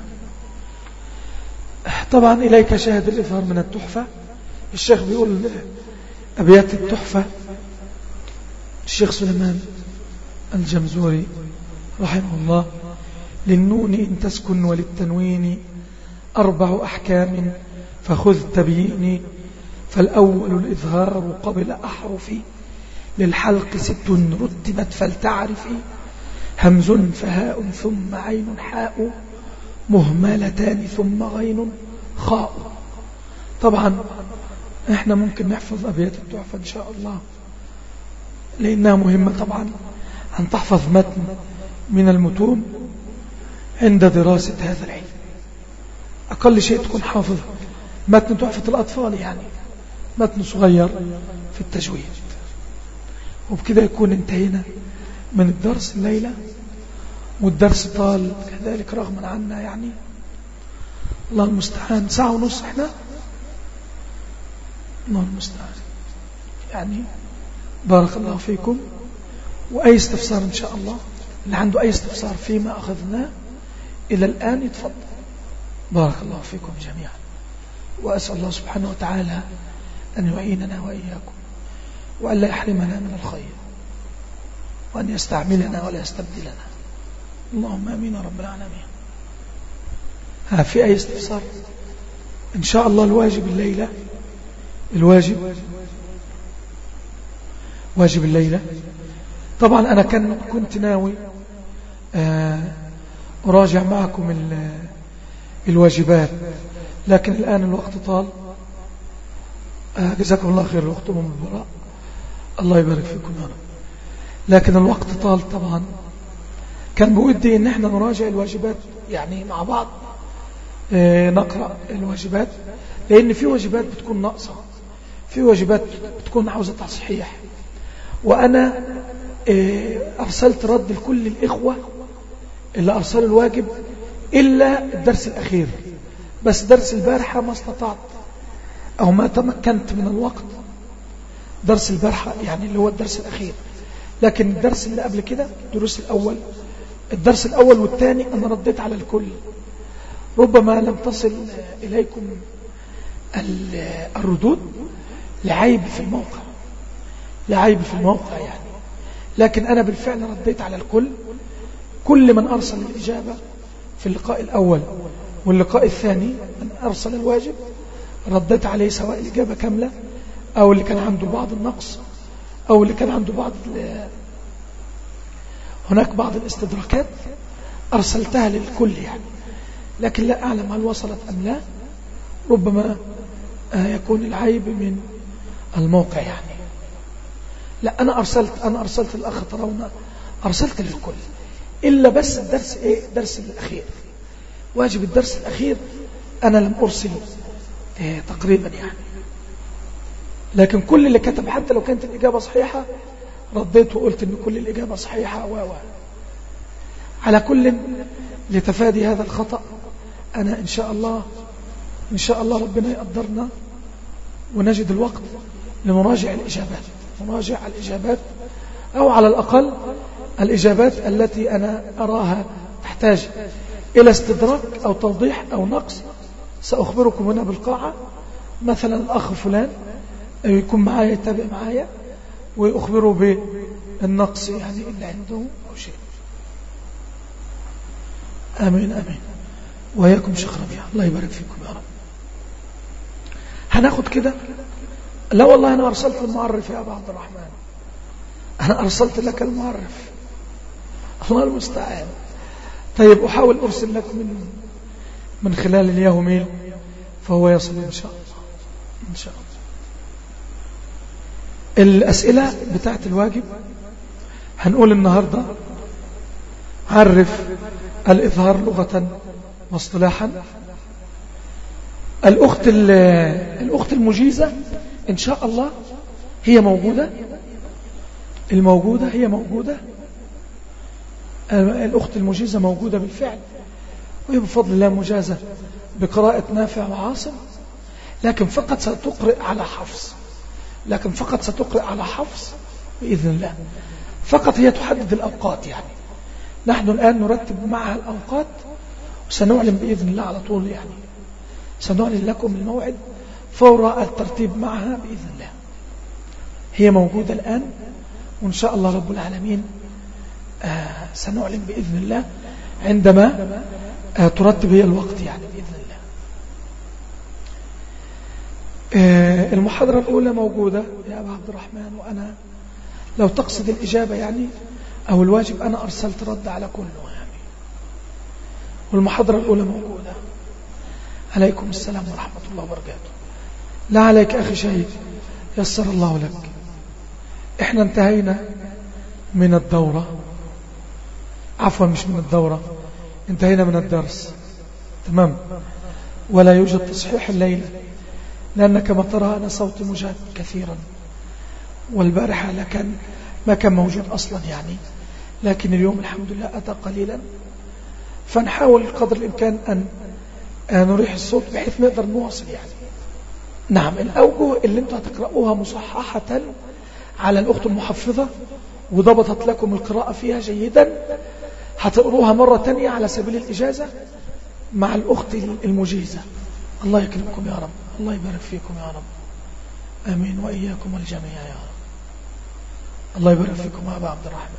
طبعا إليك شاهد الإظهار من التحفة الشيخ بيقول أبيات التحفة الشيخ سليمان الجمزوري رحمه الله للنون إن تسكن وللتنوين أربع أحكام فخذ تبييني فالأول الإظهار قبل أحرف للحلق ست رتبت فلتعرفي همز فهاء ثم عين حاء مهملتان ثم غين خاء طبعا احنا ممكن نحفظ أبيات التحفة إن شاء الله لأنها مهمة طبعا أن تحفظ متن من المتون عند دراسة هذا العلم أقل شيء تكون حافظ متن تحفة الأطفال يعني متن صغير في التجويد وبكده يكون انتهينا من الدرس الليلة والدرس طال كذلك رغما عنا يعني الله المستعان ساعة ونص احنا الله المستعان يعني بارك الله فيكم وأي استفسار إن شاء الله اللي عنده أي استفسار فيما أخذناه إلى الآن يتفضل بارك الله فيكم جميعا وأسأل الله سبحانه وتعالى أن يعيننا وإياكم وأن لا يحرمنا من الخير وأن يستعملنا ولا يستبدلنا اللهم أمين رب العالمين ها في أي استفسار إن شاء الله الواجب الليلة الواجب واجب الليلة طبعا أنا كان كنت ناوي آه، أراجع معكم الواجبات لكن الآن الوقت طال آه، جزاكم الله خير الوقت أم البراء الله يبارك فيكم يا رب لكن الوقت طال طبعا كان بودي ان احنا نراجع الواجبات يعني مع بعض آه، نقرأ الواجبات لان في واجبات بتكون ناقصة في واجبات بتكون عاوزة تصحيح وانا آه، ارسلت رد لكل الاخوة اللي ارسلوا الواجب الا الدرس الاخير بس درس البارحة ما استطعت او ما تمكنت من الوقت درس البارحة يعني اللي هو الدرس الاخير لكن الدرس اللي قبل كده الدروس الاول الدرس الأول والثاني أنا رديت على الكل ربما لم تصل إليكم الردود لعيب في الموقع لعيب في الموقع يعني لكن أنا بالفعل رديت على الكل كل من أرسل الإجابة في اللقاء الأول واللقاء الثاني من أرسل الواجب رديت عليه سواء الإجابة كاملة أو اللي كان عنده بعض النقص أو اللي كان عنده بعض هناك بعض الاستدراكات أرسلتها للكل يعني لكن لا أعلم هل وصلت أم لا ربما آه، يكون العيب من الموقع يعني لا أنا أرسلت أنا أرسلت الأخ ترون أرسلت للكل إلا بس الدرس إيه درس الأخير واجب الدرس الأخير أنا لم أرسل إيه تقريبا يعني لكن كل اللي كتب حتى لو كانت الإجابة صحيحة رديت وقلت ان كل الإجابة صحيحة و على كل لتفادي هذا الخطأ أنا إن شاء الله إن شاء الله ربنا يقدرنا ونجد الوقت لنراجع الإجابات نراجع الإجابات أو على الأقل الإجابات التي أنا أراها تحتاج إلى استدراك أو توضيح أو نقص سأخبركم هنا بالقاعة مثلا الأخ فلان يكون معايا يتابع معايا ويخبروا بالنقص يعني إلا عنده أو شيء آمين آمين وياكم شيخ ربيع الله يبارك فيكم يا رب هناخد كده لا والله أنا أرسلت المعرف يا أبا عبد الرحمن أنا أرسلت لك المعرف الله المستعان طيب أحاول أرسل لك من من خلال الياهو ميل فهو يصل إن شاء الله إن شاء الله الأسئلة بتاعت الواجب هنقول النهاردة عرف الإظهار لغة واصطلاحا الأخت, الأخت المجيزة إن شاء الله هي موجودة الموجودة هي موجودة الأخت المجيزة موجودة بالفعل وهي بفضل الله مجازة بقراءة نافع وعاصم لكن فقط ستقرأ على حفص لكن فقط ستقرأ على حفظ بإذن الله فقط هي تحدد الأوقات يعني نحن الآن نرتب معها الأوقات وسنعلن بإذن الله على طول يعني سنعلن لكم الموعد فور الترتيب معها بإذن الله هي موجودة الآن وإن شاء الله رب العالمين آه سنعلن بإذن الله عندما آه ترتب هي الوقت يعني بإذن الله آه، المحاضرة الأولى موجودة يا أبا عبد الرحمن وأنا لو تقصد الإجابة يعني أو الواجب أنا أرسلت رد على كله يعني والمحاضرة الأولى موجودة عليكم السلام ورحمة الله وبركاته لا عليك أخي شهيد يسر الله لك احنا انتهينا من الدورة عفوا مش من الدورة انتهينا من الدرس تمام ولا يوجد تصحيح الليلة لأن كما ترى أنا صوتي مجهد كثيرا والبارحة لكن ما كان موجود أصلا يعني لكن اليوم الحمد لله أتى قليلا فنحاول قدر الإمكان أن نريح الصوت بحيث نقدر نواصل يعني نعم الأوجه اللي انتم هتقرأوها مصححة على الأخت المحفظة وضبطت لكم القراءة فيها جيدا هتقروها مرة تانية على سبيل الإجازة مع الأخت المجيزة الله يكرمكم يا رب الله يبارك فيكم يا رب أمين وإياكم الجميع يا رب الله يبارك فيكم يا أبا عبد الرحمن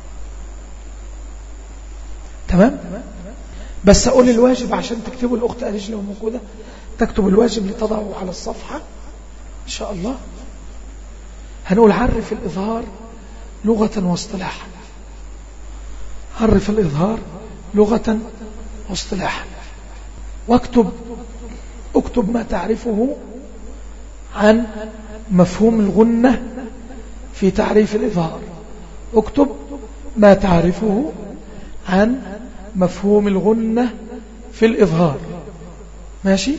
تمام بس أقول الواجب عشان تكتبوا الأخت أليج لو موجودة تكتب الواجب لتضعه على الصفحة إن شاء الله هنقول عرف الإظهار لغة واصطلاحا عرف الإظهار لغة واصطلاحا واكتب اكتب ما تعرفه عن مفهوم الغنة في تعريف الإظهار اكتب ما تعرفه عن مفهوم الغنة في الإظهار ماشي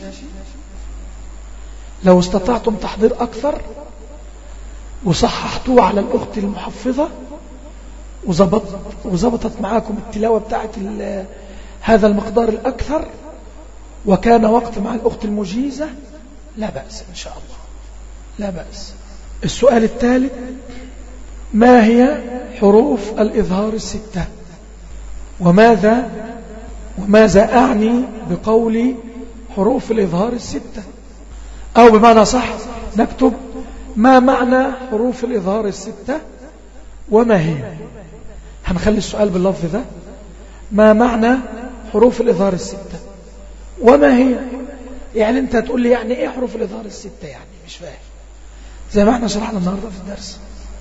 لو استطعتم تحضير أكثر وصححتوه على الأخت المحفظة وزبطت, وزبطت معاكم التلاوة بتاعت هذا المقدار الأكثر وكان وقت مع الأخت المجيزة لا بأس إن شاء الله لا بأس السؤال الثالث ما هي حروف الإظهار الستة وماذا وماذا أعني بقول حروف الإظهار الستة أو بمعنى صح نكتب ما معنى حروف الإظهار الستة وما هي هنخلي السؤال باللفظ ده ما معنى حروف الإظهار الستة وما هي يعني انت تقول لي يعني ايه حروف الإظهار الستة يعني مش فاهم زي ما احنا شرحنا النهاردة في الدرس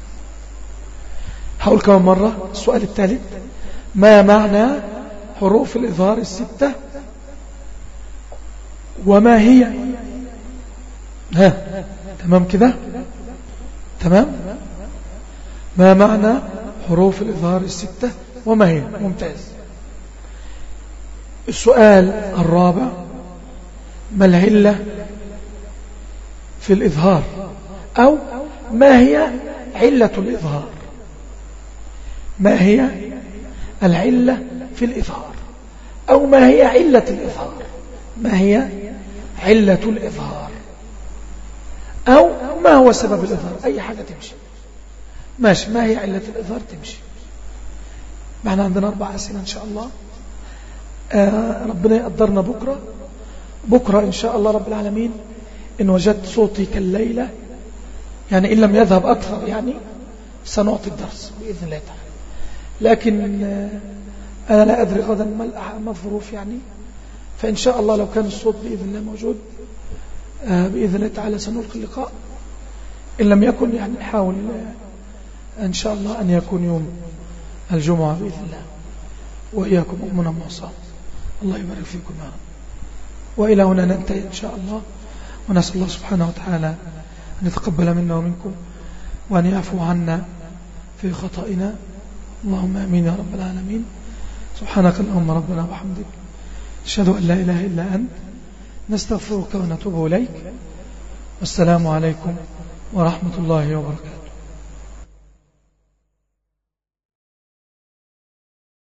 هقول كمان مرة السؤال الثالث ما معنى حروف الإظهار الستة وما هي ها تمام كده تمام ما معنى حروف الإظهار الستة وما هي ممتاز السؤال الرابع ما العلة في الإظهار أو ما هي علة الإظهار ما هي العلة في الإظهار أو ما هي علة الإظهار ما هي علة الإظهار أو ما هو سبب الإظهار أي حاجة تمشي ماشي ما هي علة الإظهار تمشي معنا عندنا أربع أسئلة إن شاء الله آه ربنا يقدرنا بكرة بكرة إن شاء الله رب العالمين إن وجدت صوتي كالليلة يعني إن لم يذهب أكثر يعني سنعطي الدرس بإذن الله تعالى لكن آه أنا لا أدري غدا ما الظروف يعني فإن شاء الله لو كان الصوت بإذن الله موجود آه بإذن الله تعالى سنلقي اللقاء إن لم يكن يعني نحاول إن شاء الله أن يكون يوم الجمعة بإذن الله وإياكم أمنا موصى الله يبارك فيكم يا رب وإلى هنا ننتهي إن شاء الله ونسأل الله سبحانه وتعالى أن يتقبل منا ومنكم وأن يعفو عنا في خطئنا اللهم أمين يا رب العالمين سبحانك اللهم ربنا وبحمدك أشهد أن لا إله إلا أنت نستغفرك ونتوب إليك والسلام عليكم ورحمة الله وبركاته